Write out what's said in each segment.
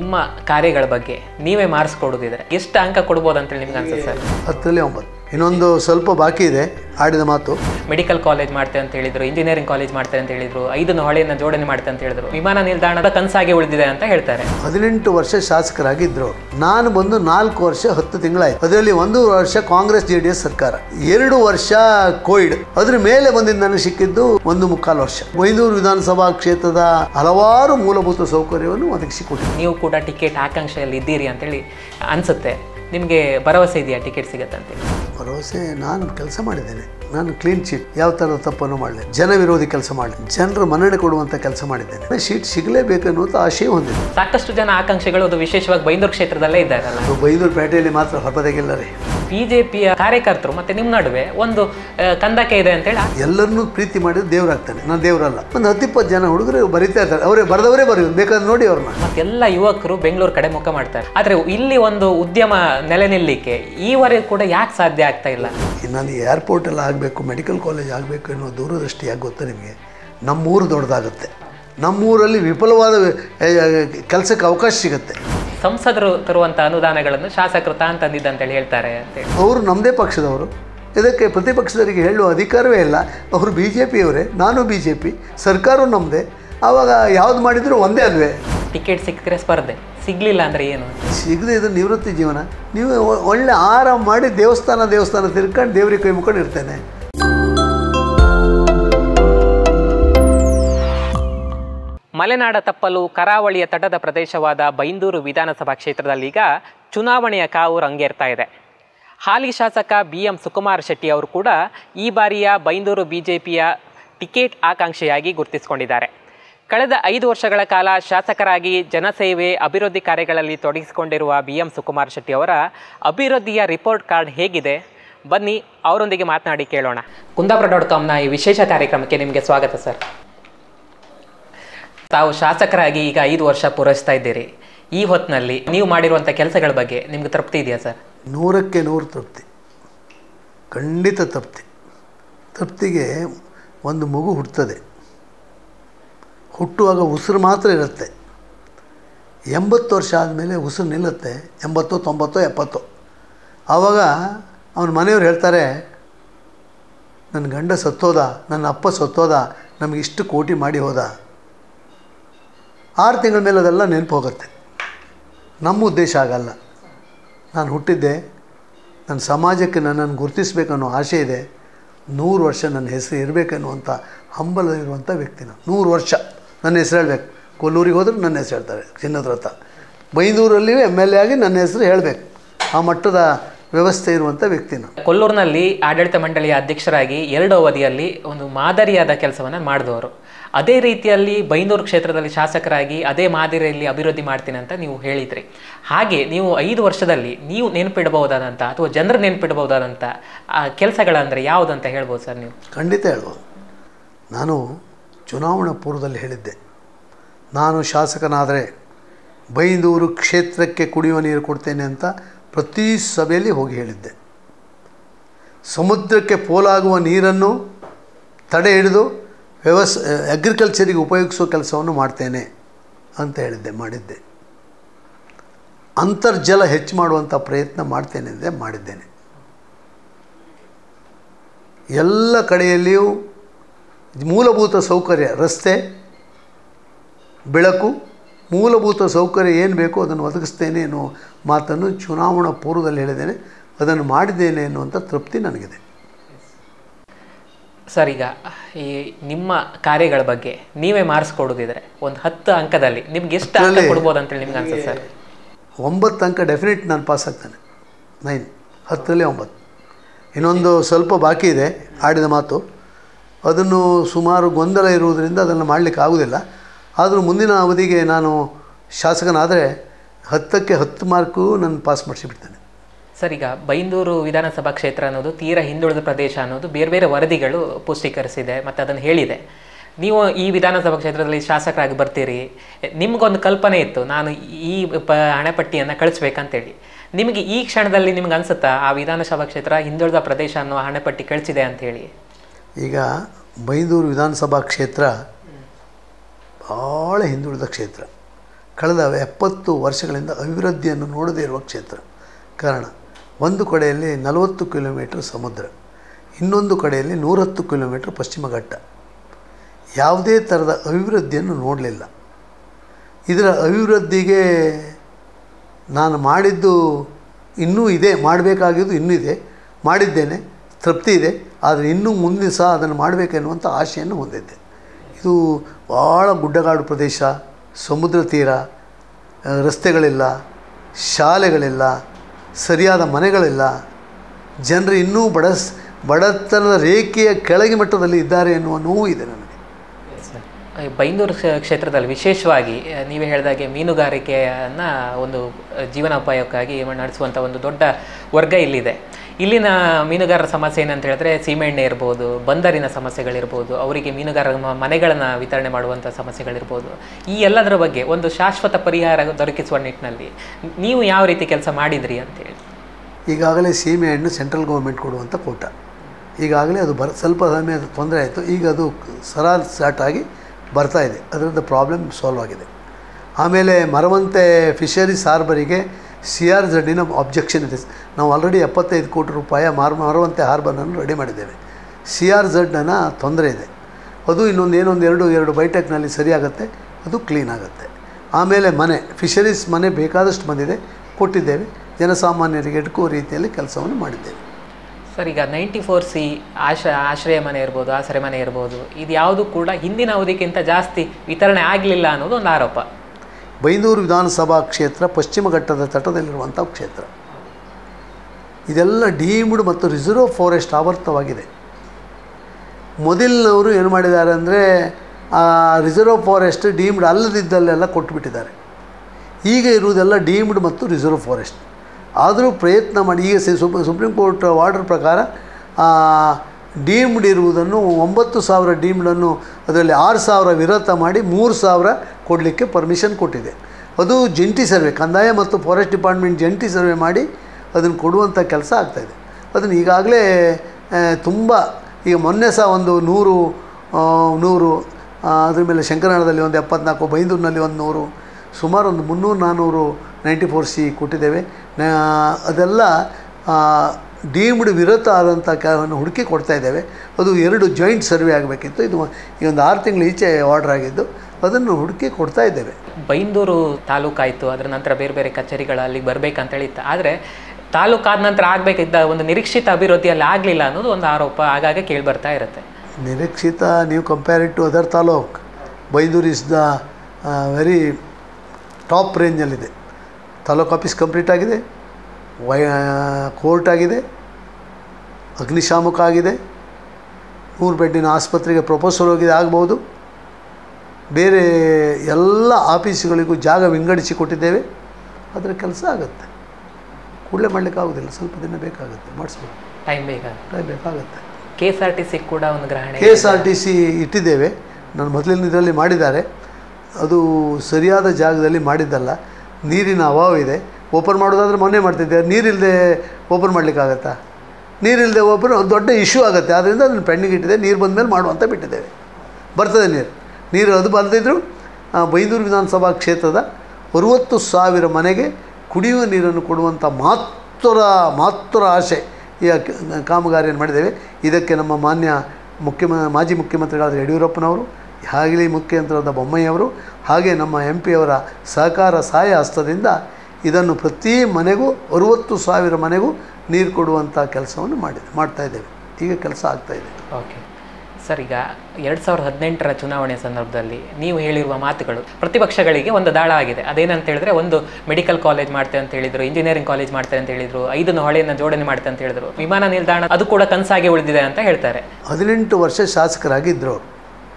ನಿಮ್ಮ ಕಾರ್ಯಗಳ ಬಗ್ಗೆ ನೀವೇ ಮಾರ್ಕ್ಸ್ ಕೊಡೋದಿದ್ರೆ ಎಷ್ಟು ಅಂಕ ಕೊಡ್ಬೋದು ಅಂತೇಳಿ ನಿಮ್ಗೆ ಅನ್ಸುತ್ತೆ ಸರ್ ಹತ್ತರಲ್ಲಿ ಒಂಬತ್ತು ಇನ್ನೊಂದು ಸ್ವಲ್ಪ ಬಾಕಿ ಇದೆ ಆಡಿದ ಮಾತು ಮೆಡಿಕಲ್ ಕಾಲೇಜ್ ಮಾಡ್ತೇವೆ ಅಂತ ಹೇಳಿದ್ರು ಇಂಜಿನಿಯರಿಂಗ್ ಕಾಲೇಜ್ ಮಾಡ್ತೇವೆ ಅಂತ ಹೇಳಿದ್ರು ಐದನ್ನು ಹೊಳೆಯನ್ನು ಜೋಡಣೆ ಮಾಡ್ತೇವೆ ಅಂತ ಹೇಳಿದ್ರು ವಿಮಾನ ನಿಲ್ದಾಣದ ಕನಸಾಗಿ ಉಳಿದಿದೆ ಅಂತ ಹೇಳ್ತಾರೆ ಹದಿನೆಂಟು ವರ್ಷ ಶಾಸಕರಾಗಿದ್ದರು ನಾನು ಬಂದು ನಾಲ್ಕು ವರ್ಷ ಹತ್ತು ತಿಂಗಳಾಯ್ತು ಅದರಲ್ಲಿ ಒಂದು ವರ್ಷ ಕಾಂಗ್ರೆಸ್ ಜೆ ಡಿ ಎಸ್ ಸರ್ಕಾರ ಎರಡು ವರ್ಷ ಕೋವಿಡ್ ಅದ್ರ ಮೇಲೆ ಬಂದಿದ್ದು ನನಗೆ ಸಿಕ್ಕಿದ್ದು ಒಂದು ಮುಕ್ಕಾಲು ವರ್ಷ ಬೈಂದೂರು ವಿಧಾನಸಭಾ ಕ್ಷೇತ್ರದ ಹಲವಾರು ಮೂಲಭೂತ ಸೌಕರ್ಯವನ್ನು ಒದಗಿಸಿಕೊಟ್ಟಿದೆ ನೀವು ಕೂಡ ಟಿಕೆಟ್ ಆಕಾಂಕ್ಷೆಯಲ್ಲಿ ಇದ್ದೀರಿ ಅಂತೇಳಿ ಅನ್ಸುತ್ತೆ ನಿಮಗೆ ಭರವಸೆ ಇದೆಯಾ ಟಿಕೆಟ್ ಸಿಗತ್ತೆ ಅಂತೇಳಿ ಭರವಸೆ ನಾನು ಕೆಲಸ ಮಾಡಿದ್ದೇನೆ ನಾನು ಕ್ಲೀನ್ ಶೀಟ್ ಯಾವ ಥರದ ತಪ್ಪನ್ನು ಮಾಡಲಿ ಜನ ವಿರೋಧಿ ಕೆಲಸ ಮಾಡಲಿ ಜನರ ಮನ್ನಣೆ ಕೊಡುವಂಥ ಕೆಲಸ ಮಾಡಿದ್ದೇನೆ ಶೀಟ್ ಸಿಗಲೇಬೇಕು ಅನ್ನುವಂಥ ಆಶಯ ಹೊಂದಿದೆ ಸಾಕಷ್ಟು ಜನ ಆಕಾಂಕ್ಷಿಗಳು ಅದು ವಿಶೇಷವಾಗಿ ಬೈಂದೂರು ಕ್ಷೇತ್ರದಲ್ಲೇ ಇದ್ದಾರಲ್ಲ ಅದು ಬೈಂದೂರು ಪೇಟೆಯಲ್ಲಿ ಮಾತ್ರ ಹೊರಬದಿಗಿಲ್ಲ ರೀ ಬಿಜೆಪಿಯ ಕಾರ್ಯಕರ್ತರು ಮತ್ತೆ ನಿಮ್ಮ ನಡುವೆ ಒಂದು ಆ, ಕಂದಕ ಇದೆ ಅಂತೇಳಿ ಎಲ್ಲರನ್ನೂ ಪ್ರೀತಿ ಮಾಡಿದ್ರೆ ದೇವರಾಗ್ತಾನೆ ನಾನು ದೇವರಲ್ಲ ಒಂದು ಹತ್ತಿಪ್ಪತ್ತು ಜನ ಹುಡುಗರು ಬರಿತಾ ಇರ್ತಾರೆ ಅವರೇ ಬರೆದವರೇ ಬರೆಯೋದು ಬೇಕಾದ್ರೆ ನೋಡಿ ಅವ್ರನ್ನ ಮತ್ತೆಲ್ಲ ಯುವಕರು ಬೆಂಗಳೂರು ಕಡೆ ಮುಖ ಮಾಡ್ತಾರೆ ಆದ್ರೆ ಇಲ್ಲಿ ಒಂದು ಉದ್ಯಮ ನೆಲೆ ನಿಲ್ಲಲಿಕ್ಕೆ ಈವರೆಗೂ ಕೂಡ ಯಾಕೆ ಸಾಧ್ಯ ಆಗ್ತಾ ಇಲ್ಲ ನಾನು ಏರ್ಪೋರ್ಟ್ ಎಲ್ಲ ಆಗಬೇಕು ಮೆಡಿಕಲ್ ಕಾಲೇಜ್ ಆಗಬೇಕು ಅನ್ನೋ ದೂರದೃಷ್ಟಿ ಯಾಕೆ ಗೊತ್ತಾ ನಿಮಗೆ ನಮ್ಮೂರು ದೊಡ್ಡದಾಗುತ್ತೆ ನಮ್ಮೂರಲ್ಲಿ ವಿಫಲವಾದ ಕೆಲಸಕ್ಕೆ ಅವಕಾಶ ಸಿಗುತ್ತೆ ಸಂಸದರು ತರುವಂತ ಅನುದಾನಗಳನ್ನು ಶಾಸಕರು ತಾನು ತಂದಿದ್ದಂತೇಳಿ ಹೇಳ್ತಾರೆ ಅಂತೇಳಿ ಅವರು ನಮ್ಮದೇ ಪಕ್ಷದವರು ಇದಕ್ಕೆ ಪ್ರತಿಪಕ್ಷದವರಿಗೆ ಹೇಳುವ ಅಧಿಕಾರವೇ ಇಲ್ಲ ಅವರು ಬಿ ಜೆ ಪಿಯವರೇ ನಾನು ಬಿ ಜೆ ಪಿ ಸರ್ಕಾರವೂ ನಮ್ಮದೇ ಆವಾಗ ಯಾವ್ದು ಮಾಡಿದರೂ ಒಂದೇ ಅಲ್ವೇ ಟಿಕೆಟ್ ಸಿಕ್ಕಿದ್ರೆ ಸ್ಪರ್ಧೆ ಸಿಗ್ಲಿಲ್ಲ ಅಂದ್ರೆ ಏನು ಸಿಗದೆ ಇದು ನಿವೃತ್ತಿ ಜೀವನ ನೀವು ಒ- ಒಳ್ಳೆ ಆರಾಮ್ ಮಾಡಿ ದೇವಸ್ಥಾನ ದೇವಸ್ಥಾನ ತಿರ್ಕೊಂಡು ದೇವ್ರಿಗೆ ಕೈ ಮುಕ್ಕೊಂಡು ಇರ್ತೇನೆ ಮಲೆನಾಡ ತಪ್ಪಲು ಕರಾವಳಿಯ ತಟದ ಪ್ರದೇಶವಾದ ಬೈಂದೂರು ವಿಧಾನಸಭಾ ಕ್ಷೇತ್ರದಲ್ಲಿ ಈಗ ಚುನಾವಣೆಯ ಕಾವು ರಂಗೇರ್ತಾ ಇದೆ ಹಾಲಿ ಶಾಸಕ ಬಿ ಎಂ ಸುಕುಮಾರ್ ಶೆಟ್ಟಿ ಅವರು ಕೂಡ ಈ ಬಾರಿಯ ಬೈಂದೂರು ಬಿಜೆಪಿಯ ಟಿಕೆಟ್ ಆಕಾಂಕ್ಷಿಯಾಗಿ ಗುರುತಿಸಿಕೊಂಡಿದ್ದಾರೆ ಕಳೆದ ಐದು ವರ್ಷಗಳ ಕಾಲ ಶಾಸಕರಾಗಿ ಜನಸೇವೆ ಅಭಿವೃದ್ಧಿ ಕಾರ್ಯಗಳಲ್ಲಿ ತೊಡಗಿಸಿಕೊಂಡಿರುವ ಬಿ ಎಂ ಸುಕುಮಾರ್ ಶೆಟ್ಟಿ ಅವರ ಅಭಿವೃದ್ಧಿಯ ರಿಪೋರ್ಟ್ ಕಾರ್ಡ್ ಹೇಗಿದೆ ಬನ್ನಿ ಅವರೊಂದಿಗೆ ಮಾತನಾಡಿ ಕೇಳೋಣ ಕುಂದಾಪುರ ಡಾಟ್ ಕಾಮ್ನ ಈ ವಿಶೇಷ ಕಾರ್ಯಕ್ರಮಕ್ಕೆ ನಿಮಗೆ ಸ್ವಾಗತ ಸರ್ ತಾವು ಶಾಸಕರಾಗಿ ಈಗ ಐದು ವರ್ಷ ಪೂರೈಸ್ತಾ ಇದ್ದೀರಿ ಈ ಹೊತ್ತಿನಲ್ಲಿ ನೀವು ಮಾಡಿರುವಂಥ ಕೆಲಸಗಳ ಬಗ್ಗೆ ನಿಮ್ಗೆ ತೃಪ್ತಿ ಇದೆಯಾ ಸರ್ ನೂರಕ್ಕೆ ನೂರು ತೃಪ್ತಿ ಖಂಡಿತ ತೃಪ್ತಿ ತೃಪ್ತಿಗೆ ಒಂದು ಮಗು ಹುಟ್ಟುತ್ತದೆ ಹುಟ್ಟುವಾಗ ಉಸಿರು ಮಾತ್ರ ಇರುತ್ತೆ ಎಂಬತ್ತು ವರ್ಷ ಆದಮೇಲೆ ಉಸಿರು ನಿಲ್ಲುತ್ತೆ ಎಂಬತ್ತು ತೊಂಬತ್ತು ಎಪ್ಪತ್ತು ಆವಾಗ ಅವನ ಮನೆಯವ್ರು ಹೇಳ್ತಾರೆ ನನ್ನ ಗಂಡ ಸತ್ತೋದ ನನ್ನ ಅಪ್ಪ ಸತ್ತೋದ ನಮಗೆ ಇಷ್ಟು ಕೋಟಿ ಮಾಡಿ ಹೋದ ಆರು ತಿಂಗಳ ಮೇಲೆ ಅದೆಲ್ಲ ನೆನಪು ಹೋಗುತ್ತೆ ನಮ್ಮ ಉದ್ದೇಶ ಆಗಲ್ಲ ನಾನು ಹುಟ್ಟಿದ್ದೆ ನನ್ನ ಸಮಾಜಕ್ಕೆ ನನ್ನನ್ನು ಗುರುತಿಸ್ಬೇಕನ್ನೋ ಆಸೆ ಇದೆ ನೂರು ವರ್ಷ ನನ್ನ ಹೆಸರು ಇರಬೇಕನ್ನುವಂಥ ಹಂಬಲವಿರುವಂಥ ವ್ಯಕ್ತಿ ನಾನು ನೂರು ವರ್ಷ ನನ್ನ ಹೆಸರು ಹೇಳಬೇಕು ಕೊಲ್ಲೂರಿಗೆ ಹೋದ್ರೆ ನನ್ನ ಹೆಸರು ಹೇಳ್ತಾರೆ ಚಿನ್ನದ ರಥ ಬೈಂದೂರಲ್ಲಿ ಎಮ್ ಎಲ್ ಎ ಆಗಿ ನನ್ನ ಹೆಸರು ಹೇಳಬೇಕು ಆ ಮಟ್ಟದ ವ್ಯವಸ್ಥೆ ಇರುವಂಥ ವ್ಯಕ್ತಿ ನಾನು ಕೊಲ್ಲೂರಿನಲ್ಲಿ ಆಡಳಿತ ಮಂಡಳಿಯ ಅಧ್ಯಕ್ಷರಾಗಿ ಎರಡು ಅವಧಿಯಲ್ಲಿ ಒಂದು ಮಾದರಿಯಾದ ಕೆಲಸವನ್ನು ಮಾಡಿದವರು ಅದೇ ರೀತಿಯಲ್ಲಿ ಬೈಂದೂರು ಕ್ಷೇತ್ರದಲ್ಲಿ ಶಾಸಕರಾಗಿ ಅದೇ ಮಾದರಿಯಲ್ಲಿ ಅಭಿವೃದ್ಧಿ ಮಾಡ್ತೀನಿ ಅಂತ ನೀವು ಹೇಳಿದ್ರಿ ಹಾಗೆ ನೀವು ಐದು ವರ್ಷದಲ್ಲಿ ನೀವು ನೆನಪಿಡಬಹುದಾದಂಥ ಅಥವಾ ಜನರು ನೆನಪಿಡಬಹುದಾದಂಥ ಆ ಕೆಲಸಗಳಂದರೆ ಯಾವುದಂತ ಹೇಳ್ಬೋದು ಸರ್ ನೀವು ಖಂಡಿತ ಹೇಳ್ಬೋದು ನಾನು ಚುನಾವಣಾ ಪೂರ್ವದಲ್ಲಿ ಹೇಳಿದ್ದೆ ನಾನು ಶಾಸಕನಾದರೆ ಬೈಂದೂರು ಕ್ಷೇತ್ರಕ್ಕೆ ಕುಡಿಯುವ ನೀರು ಕೊಡ್ತೇನೆ ಅಂತ ಪ್ರತಿ ಸಭೆಯಲ್ಲಿ ಹೋಗಿ ಹೇಳಿದ್ದೆ ಸಮುದ್ರಕ್ಕೆ ಪೋಲಾಗುವ ನೀರನ್ನು ತಡೆ ಹಿಡಿದು ವ್ಯವಸ್ ಅಗ್ರಿಕಲ್ಚರಿಗೆ ಉಪಯೋಗಿಸುವ ಕೆಲಸವನ್ನು ಮಾಡ್ತೇನೆ ಅಂತ ಹೇಳಿದ್ದೆ ಮಾಡಿದ್ದೆ ಅಂತರ್ಜಲ ಹೆಚ್ಚು ಮಾಡುವಂಥ ಪ್ರಯತ್ನ ಮಾಡ್ತೇನೆ ಎಂದೇ ಮಾಡಿದ್ದೇನೆ ಎಲ್ಲ ಕಡೆಯಲ್ಲಿಯೂ ಮೂಲಭೂತ ಸೌಕರ್ಯ ರಸ್ತೆ ಬೆಳಕು ಮೂಲಭೂತ ಸೌಕರ್ಯ ಏನು ಬೇಕೋ ಅದನ್ನು ಒದಗಿಸ್ತೇನೆ ಅನ್ನೋ ಮಾತನ್ನು ಚುನಾವಣಾ ಪೂರ್ವದಲ್ಲಿ ಹೇಳಿದ್ದೇನೆ ಅದನ್ನು ಮಾಡಿದ್ದೇನೆ ಎನ್ನುವಂಥ ತೃಪ್ತಿ ನನಗಿದೆ ಸರ್ ಈಗ ಈ ನಿಮ್ಮ ಕಾರ್ಯಗಳ ಬಗ್ಗೆ ನೀವೇ ಮಾರ್ಕ್ಸ್ ಕೊಡೋದಿದ್ರೆ ಒಂದು ಹತ್ತು ಅಂಕದಲ್ಲಿ ನಿಮ್ಗೆ ಎಷ್ಟು ಅಂಕ ಅದ್ರಲ್ಲಿ- ಕೊಡ್ಬೋದು ಅಂತೇಳಿ ನಿಮ್ಗೆ ಅನ್ಸುತ್ತೆ ಸರ್ ಒಂಬತ್ತು ಅಂಕ ಡೆಫಿನೆಟ್ ನಾನು ಪಾಸ್ ಆಗ್ತಾನೆ ನೈನ್ ಹತ್ತರಲ್ಲಿ ಒಂಬತ್ತು ಇನ್ನೊಂದು ಸ್ವಲ್ಪ ಬಾಕಿ ಇದೆ ಆಡಿದ ಮಾತು ಅದನ್ನು ಸುಮಾರು ಗೊಂದಲ ಇರುವುದರಿಂದ ಅದನ್ನು ಮಾಡಲಿಕ್ಕೆ ಆಗೋದಿಲ್ಲ ಆದರೂ ಮುಂದಿನ ಅವಧಿಗೆ ನಾನು ಶಾಸಕನಾದರೆ ಹತ್ತಕ್ಕೆ ಹತ್ತು ಮಾರ್ಕು ನಾನು ಪಾಸ್ ಮಾಡಿಸಿಬಿಡ್ತೇನೆ ಸರ್ ಈಗ ಬೈಂದೂರು ವಿಧಾನಸಭಾ ಕ್ಷೇತ್ರ ಅನ್ನೋದು ತೀರಾ ಹಿಂದುಳಿದ ಪ್ರದೇಶ ಅನ್ನೋದು ಬೇರೆ ಬೇರೆ ವರದಿಗಳು ಪುಷ್ಟೀಕರಿಸಿದೆ ಮತ್ತು ಅದನ್ನು ಹೇಳಿದೆ ನೀವು ಈ ವಿಧಾನಸಭಾ ಕ್ಷೇತ್ರದಲ್ಲಿ ಶಾಸಕರಾಗಿ ಬರ್ತೀರಿ ನಿಮಗೊಂದು ಕಲ್ಪನೆ ಇತ್ತು ನಾನು ಈ ಪ ಹಣೆಪಟ್ಟಿಯನ್ನು ಕಳಿಸ್ಬೇಕಂತೇಳಿ ನಿಮಗೆ ಈ ಕ್ಷಣದಲ್ಲಿ ನಿಮ್ಗೆ ಅನ್ಸುತ್ತಾ ಆ ವಿಧಾನಸಭಾ ಕ್ಷೇತ್ರ ಹಿಂದುಳಿದ ಪ್ರದೇಶ ಅನ್ನೋ ಹಣೆಪಟ್ಟಿ ಕಳಿಸಿದೆ ಅಂತ ಹೇಳಿ ಈಗ ಬೈಂದೂರು ವಿಧಾನಸಭಾ ಕ್ಷೇತ್ರ ಭಾಳ ಹಿಂದುಳಿದ ಕ್ಷೇತ್ರ ಕಳೆದ ಎಪ್ಪತ್ತು ವರ್ಷಗಳಿಂದ ಅಭಿವೃದ್ಧಿಯನ್ನು ನೋಡದೇ ಇರುವ ಕ್ಷೇತ್ರ ಕಾರಣ ಒಂದು ಕಡೆಯಲ್ಲಿ ನಲವತ್ತು ಕಿಲೋಮೀಟರ್ ಸಮುದ್ರ ಇನ್ನೊಂದು ಕಡೆಯಲ್ಲಿ ನೂರತ್ತು ಕಿಲೋಮೀಟರ್ ಪಶ್ಚಿಮ ಘಟ್ಟ ಯಾವುದೇ ಥರದ ಅಭಿವೃದ್ಧಿಯನ್ನು ನೋಡಲಿಲ್ಲ ಇದರ ಅಭಿವೃದ್ಧಿಗೆ ನಾನು ಮಾಡಿದ್ದು ಇನ್ನೂ ಇದೆ ಮಾಡಬೇಕಾಗಿದ್ದು ಇನ್ನೂ ಇದೆ ಮಾಡಿದ್ದೇನೆ ತೃಪ್ತಿ ಇದೆ ಆದರೆ ಇನ್ನೂ ಮುಂದೆ ಸಹ ಅದನ್ನು ಮಾಡಬೇಕೆನ್ನುವಂಥ ಆಶೆಯನ್ನು ಹೊಂದಿದ್ದೆ ಇದು ಭಾಳ ಗುಡ್ಡಗಾಡು ಪ್ರದೇಶ ಸಮುದ್ರ ತೀರ ಆ, ರಸ್ತೆಗಳಿಲ್ಲ ಶಾಲೆಗಳಿಲ್ಲ ಸರಿಯಾದ ಮನೆಗಳಿಲ್ಲ ಜನರು ಇನ್ನೂ ಬಡಸ್ ಬಡತನದ ರೇಖೆಯ ಕೆಳಗೆ ಮಟ್ಟದಲ್ಲಿ ಇದ್ದಾರೆ ಎನ್ನುವ ನೋವು ಇದೆ ನನಗೆ ಈ ಬೈಂದೂರು ಕ್ಷ- ಕ್ಷೇತ್ರದಲ್ಲಿ ವಿಶೇಷವಾಗಿ ಆ, ನೀವೇ ಹೇಳಿದಾಗೆ ಮೀನುಗಾರಿಕೆಯನ್ನು ಒಂದು ಆ, ಜೀವನೋಪಾಯಕ್ಕಾಗಿ ನಡೆಸುವಂಥ ಒಂದು ದೊಡ್ಡ ವರ್ಗ ಇಲ್ಲಿದೆ ಇಲ್ಲಿನ ಮೀನುಗಾರರ ಸಮಸ್ಯೆ ಏನಂತ ಹೇಳಿದ್ರೆ ಸೀಮೆಎಣ್ಣೆ ಇರ್ಬೋದು ಬಂದರಿನ ಸಮಸ್ಯೆಗಳಿರ್ಬೋದು ಅವರಿಗೆ ಮೀನುಗಾರರ ಮ- ಮನೆಗಳನ್ನು ವಿತರಣೆ ಮಾಡುವಂಥ ಸಮಸ್ಯೆಗಳಿರ್ಬೋದು ಈ ಎಲ್ಲದರ ಬಗ್ಗೆ ಒಂದು ಶಾಶ್ವತ ಪರಿಹಾರ ದೊರಕಿಸುವ ನಿಟ್ಟಿನಲ್ಲಿ ನೀವು ಯಾವ ರೀತಿ ಕೆಲಸ ಮಾಡಿದ್ರಿ ಅಂತೇಳಿ ಈಗಾಗಲೇ ಸೀಮೆಹಣ್ಣು ಸೆಂಟ್ರಲ್ ಗೌರ್ಮೆಂಟ್ ಕೊಡುವಂಥ ಕೋಟ ಈಗಾಗಲೇ ಅದು ಬರ ಸ್ವಲ್ಪ ಸಮಯ ತೊಂದರೆ ಆಯಿತು ಈಗ ಅದು ಸರಾ ಸ್ಟಾರ್ಟ್ ಆಗಿ ಬರ್ತಾ ಇದೆ ಅದರಿಂದ ಪ್ರಾಬ್ಲಮ್ ಸಾಲ್ವ್ ಆಗಿದೆ ಆಮೇಲೆ ಮರವಂತೆ ಫಿಶರೀಸ್ ಹಾರ್ಬರಿಗೆ ಸಿ ಆರ್ ಝಡ್ಡಿನ ಅಬ್ಜೆಕ್ಷನ್ ಇದೆ ನಾವು ಆಲ್ರೆಡಿ ಎಪ್ಪತ್ತೈದು ಕೋಟಿ ರೂಪಾಯಿ ಮಾರ್ ಮರವಂತೆ ಹಾರ್ಬರನ್ನು ರೆಡಿ ಮಾಡಿದ್ದೇವೆ ಸಿ ಆರ್ ಝಡ್ಡನ್ನು ತೊಂದರೆ ಇದೆ ಅದು ಇನ್ನೊಂದು ಏನೊಂದು ಎರಡು ಎರಡು ಬೈಟೆಕ್ನಲ್ಲಿ ಸರಿಯಾಗುತ್ತೆ ಅದು ಕ್ಲೀನ್ ಆಗುತ್ತೆ ಆಮೇಲೆ ಮನೆ ಫಿಶರೀಸ್ ಮನೆ ಬೇಕಾದಷ್ಟು ಬಂದಿದೆ ಕೊಟ್ಟಿದ್ದೇವೆ ಜನಸಾಮಾನ್ಯರಿಗೆ ಎಟುಕುವ ರೀತಿಯಲ್ಲಿ ಕೆಲಸವನ್ನು ಮಾಡಿದ್ದೇವೆ ಸರ್ ಈಗ ನೈಂಟಿ ಫೋರ್ ಸಿ ಆಶ ಆಶ್ರಯ ಮನೆ ಇರ್ಬೋದು ಆಶ್ರಯ ಮನೆ ಇರ್ಬೋದು ಇದು ಯಾವುದು ಕೂಡ ಹಿಂದಿನ ಅವಧಿಗಿಂತ ಜಾಸ್ತಿ ವಿತರಣೆ ಆಗಲಿಲ್ಲ ಅನ್ನೋದು ಒಂದು ಆರೋಪ ಬೈಂದೂರು ವಿಧಾನಸಭಾ ಕ್ಷೇತ್ರ ಪಶ್ಚಿಮ ಘಟ್ಟದ ತಟದಲ್ಲಿರುವಂಥ ಕ್ಷೇತ್ರ ಇದೆಲ್ಲ ಡೀಮ್ಡ್ ಮತ್ತು ರಿಸರ್ವ್ ಫಾರೆಸ್ಟ್ ಆವರ್ತವಾಗಿದೆ ಮೊದಲಿನವರು ಏನು ಮಾಡಿದ್ದಾರೆ ಅಂದರೆ ಆ ರಿಸರ್ವ್ ಫಾರೆಸ್ಟ್ ಡೀಮ್ಡ್ ಅಲ್ಲದಿದ್ದಲ್ಲೆಲ್ಲ ಕೊಟ್ಟುಬಿಟ್ಟಿದ್ದಾರೆ ಈಗ ಇರುವುದೆಲ್ಲ ಡೀಮ್ಡ್ ಮತ್ತು ರಿಸರ್ವ್ ಫಾರೆಸ್ಟ್ ಆದರೂ ಪ್ರಯತ್ನ ಮಾಡಿ ಈಗ ಸಿ- ಸುಪ್ ಸುಪ್ರೀಂ ಕೋರ್ಟ್ ಆರ್ಡರ್ ಪ್ರಕಾರ ಡೀಮ್ಡ್ ಇರುವುದನ್ನು ಒಂಬತ್ತು ಸಾವಿರ ಡೀಮ್ಡನ್ನು ಅದರಲ್ಲಿ ಆರು ಸಾವಿರ ವಿರತ ಮಾಡಿ ಮೂರು ಸಾವಿರ ಕೊಡಲಿಕ್ಕೆ ಪರ್ಮಿಷನ್ ಕೊಟ್ಟಿದೆ ಅದು ಜಂಟಿ ಸರ್ವೆ ಕಂದಾಯ ಮತ್ತು ಫಾರೆಸ್ಟ್ ಡಿಪಾರ್ಟ್ಮೆಂಟ್ ಜಂಟಿ ಸರ್ವೆ ಮಾಡಿ ಅದನ್ನು ಕೊಡುವಂಥ ಕೆಲಸ ಆಗ್ತಾಯಿದೆ ಅದನ್ನು ಈಗಾಗಲೇ ತುಂಬ ಈಗ ಮೊನ್ನೆ ಸಹ ಒಂದು ನೂರು ಆ, ನೂರು ಆ, ಅದ್ರ ಮೇಲೆ ಶಂಕರನಾಳದಲ್ಲಿ ಒಂದು ಎಪ್ಪತ್ನಾಲ್ಕು ಬೈಂದೂರಿನಲ್ಲಿ ಒಂದು ನೂರು ಸುಮಾರು ಒಂದು ಮುನ್ನೂರು ನಾನ್ನೂರು ನೈಂಟಿ ಫೋರ್ ಸಿ ಕೊಟ್ಟಿದ್ದೇವೆ ನಾ- ಅದೆಲ್ಲ ಡೀಮ್ಡ್ ವಿರತ ಆದಂಥ ಕೆಲವನ್ನು ಹುಡುಕಿ ಕೊಡ್ತಾ ಇದ್ದೇವೆ ಅದು ಎರಡು ಜಾಯಿಂಟ್ ಸರ್ವೆ ಆಗಬೇಕಿತ್ತು ಇದು ಈ ಒಂದು ಆರು ತಿಂಗಳು ಈಚೆ ಆರ್ಡರ್ ಆಗಿದ್ದು ಅದನ್ನು ಹುಡುಕಿ ಕೊಡ್ತಾ ಇದ್ದೇವೆ ಬೈಂದೂರು ತಾಲೂಕಾಯಿತು ಅದರ ನಂತರ ಬೇರೆ ಬೇರೆ ಕಚೇರಿಗಳು ಅಲ್ಲಿಗೆ ಬರಬೇಕಂತೇಳಿ ಇತ್ತು ಆದರೆ ತಾಲೂಕಾದ ನಂತರ ಆಗಬೇಕಿದ್ದ ಒಂದು ನಿರೀಕ್ಷಿತ ಅಭಿವೃದ್ಧಿ ಅಲ್ಲಿ ಆಗಲಿಲ್ಲ ಅನ್ನೋದು ಒಂದು ಆರೋಪ ಆಗಾಗ ಕೇಳಿ ಬರ್ತಾ ಇರುತ್ತೆ ನಿರೀಕ್ಷಿತ ನೀವು compare it to other taluk Byndoor is the very top ರೇಂಜಲ್ಲಿದೆ ತಾಲೂಕು ಆಫೀಸ್ ಕಂಪ್ಲೀಟ್ ಆಗಿದೆ ವೈ ಕೋರ್ಟ್ ಆಗಿದೆ ಅಗ್ನಿಶಾಮಕ ಆಗಿದೆ ನೂರು ಬೆಡ್ಡಿನ ಆಸ್ಪತ್ರೆಗೆ ಪ್ರಪೋಸಲ್ ಹೋಗಿದೆ ಆಗ್ಬೋದು ಬೇರೆ ಎಲ್ಲ ಆಫೀಸುಗಳಿಗೂ ಜಾಗ ವಿಂಗಡಿಸಿ ಕೊಟ್ಟಿದ್ದೇವೆ ಅದರ ಕೆಲಸ ಆಗುತ್ತೆ ಕೂಡಲೇ ಮಾಡಲಿಕ್ಕೆ ಆಗೋದಿಲ್ಲ ಸ್ವಲ್ಪ ದಿನ ಬೇಕಾಗುತ್ತೆ ಮಾಡಿಸ್ಬೇಕು ಟೈಮ್ ಬೇಕಾ ಟೈಮ್ ಬೇಕಾಗುತ್ತೆ K S R T C ಕೂಡ ಒಂದು ಗ್ರಹಣೆ K S R T C ಇಟ್ಟಿದ್ದೇವೆ ನಾನು ಮೊದಲಿನ ಇದರಲ್ಲಿ ಮಾಡಿದ್ದಾರೆ ಅದು ಸರಿಯಾದ ಜಾಗದಲ್ಲಿ ಮಾಡಿದ್ದಲ್ಲ ನೀರಿನ ಅಭಾವ ಇದೆ ಓಪನ್ ಮಾಡೋದಾದ್ರೆ ಮೊನ್ನೆ ಮಾಡ್ತಿದ್ದೆ ನೀರಿಲ್ಲದೆ ಓಪನ್ ಮಾಡಲಿಕ್ಕಾಗತ್ತಾ ನೀರಿಲ್ಲದೆ ಓಪನ್ ಒಂದು ದೊಡ್ಡ ಇಶ್ಯೂ ಆಗುತ್ತೆ ಆದ್ದರಿಂದ ಅದನ್ನು ಪೆಂಡಿಂಗ್ ಇಟ್ಟಿದೆ ನೀರು ಬಂದಮೇಲೆ ಮಾಡುವಂತ ಬಿಟ್ಟಿದ್ದೇವೆ ಬರ್ತದೆ ನೀರು ನೀರು ಅದು ಬರದಿದ್ದರೂ ಬೈಂದೂರು ವಿಧಾನಸಭಾ ಕ್ಷೇತ್ರದ ಅರುವತ್ತು ಸಾವಿರ ಮನೆಗೆ ಕುಡಿಯುವ ನೀರನ್ನು ಕೊಡುವಂಥ ಮಾತ್ರ ಮಾತ್ರ ಆಸೆ ಈ ಕ- ಕಾಮಗಾರಿಯನ್ನು ಮಾಡಿದ್ದೇವೆ ಇದಕ್ಕೆ ನಮ್ಮ ಮಾನ್ಯ ಮುಖ್ಯಮ ಮಾಜಿ ಮುಖ್ಯಮಂತ್ರಿಗಳಾದ ಯಡಿಯೂರಪ್ಪನವರು ಹಾಗಲಿ ಮುಖ್ಯಮಂತ್ರಿಯಾದ ಬೊಮ್ಮಯ್ಯವರು ಹಾಗೆ ನಮ್ಮ ಎಂ ಪಿಯವರ ಸಹಕಾರ ಸಹಾಯ ಹಸ್ತದಿಂದ ಇದನ್ನು ಪ್ರತಿ ಮನೆಗೂ ಅರುವತ್ತು ಸಾವಿರ ಮನೆಗೂ ನೀರು ಕೊಡುವಂಥ ಕೆಲಸವನ್ನು ಮಾಡಿದೆ ಮಾಡ್ತಾ ಇದ್ದೇವೆ ಈಗ ಕೆಲಸ ಆಗ್ತಾ ಇದೆ ಓಕೆ ಸರ್ ಈಗ ಎರಡು ಸಾವಿರದ ಹದಿನೆಂಟರ ಚುನಾವಣೆ ಸಂದರ್ಭದಲ್ಲಿ ನೀವು ಹೇಳಿರುವ ಮಾತುಗಳು ಪ್ರತಿಪಕ್ಷಗಳಿಗೆ ಒಂದು ದಾಳ ಆಗಿದೆ ಅದೇನಂತ ಹೇಳಿದ್ರೆ ಒಂದು ಮೆಡಿಕಲ್ ಕಾಲೇಜ್ ಮಾಡ್ತೇವೆ ಅಂತ ಹೇಳಿದ್ರು ಇಂಜಿನಿಯರಿಂಗ್ ಕಾಲೇಜ್ ಮಾಡ್ತೇವೆ ಅಂತ ಹೇಳಿದ್ರು ಐದನ್ನು ಹೊಳೆಯನ್ನು ಜೋಡಣೆ ಮಾಡ್ತೇವೆ ಅಂತ ಹೇಳಿದ್ರು ವಿಮಾನ ನಿಲ್ದಾಣ ಅದು ಕೂಡ ಕನಸಾಗಿ ಉಳಿದಿದೆ ಅಂತ ಹೇಳ್ತಾರೆ ಹದಿನೆಂಟು ವರ್ಷ ಶಾಸಕರಾಗಿದ್ದರು ಅವರು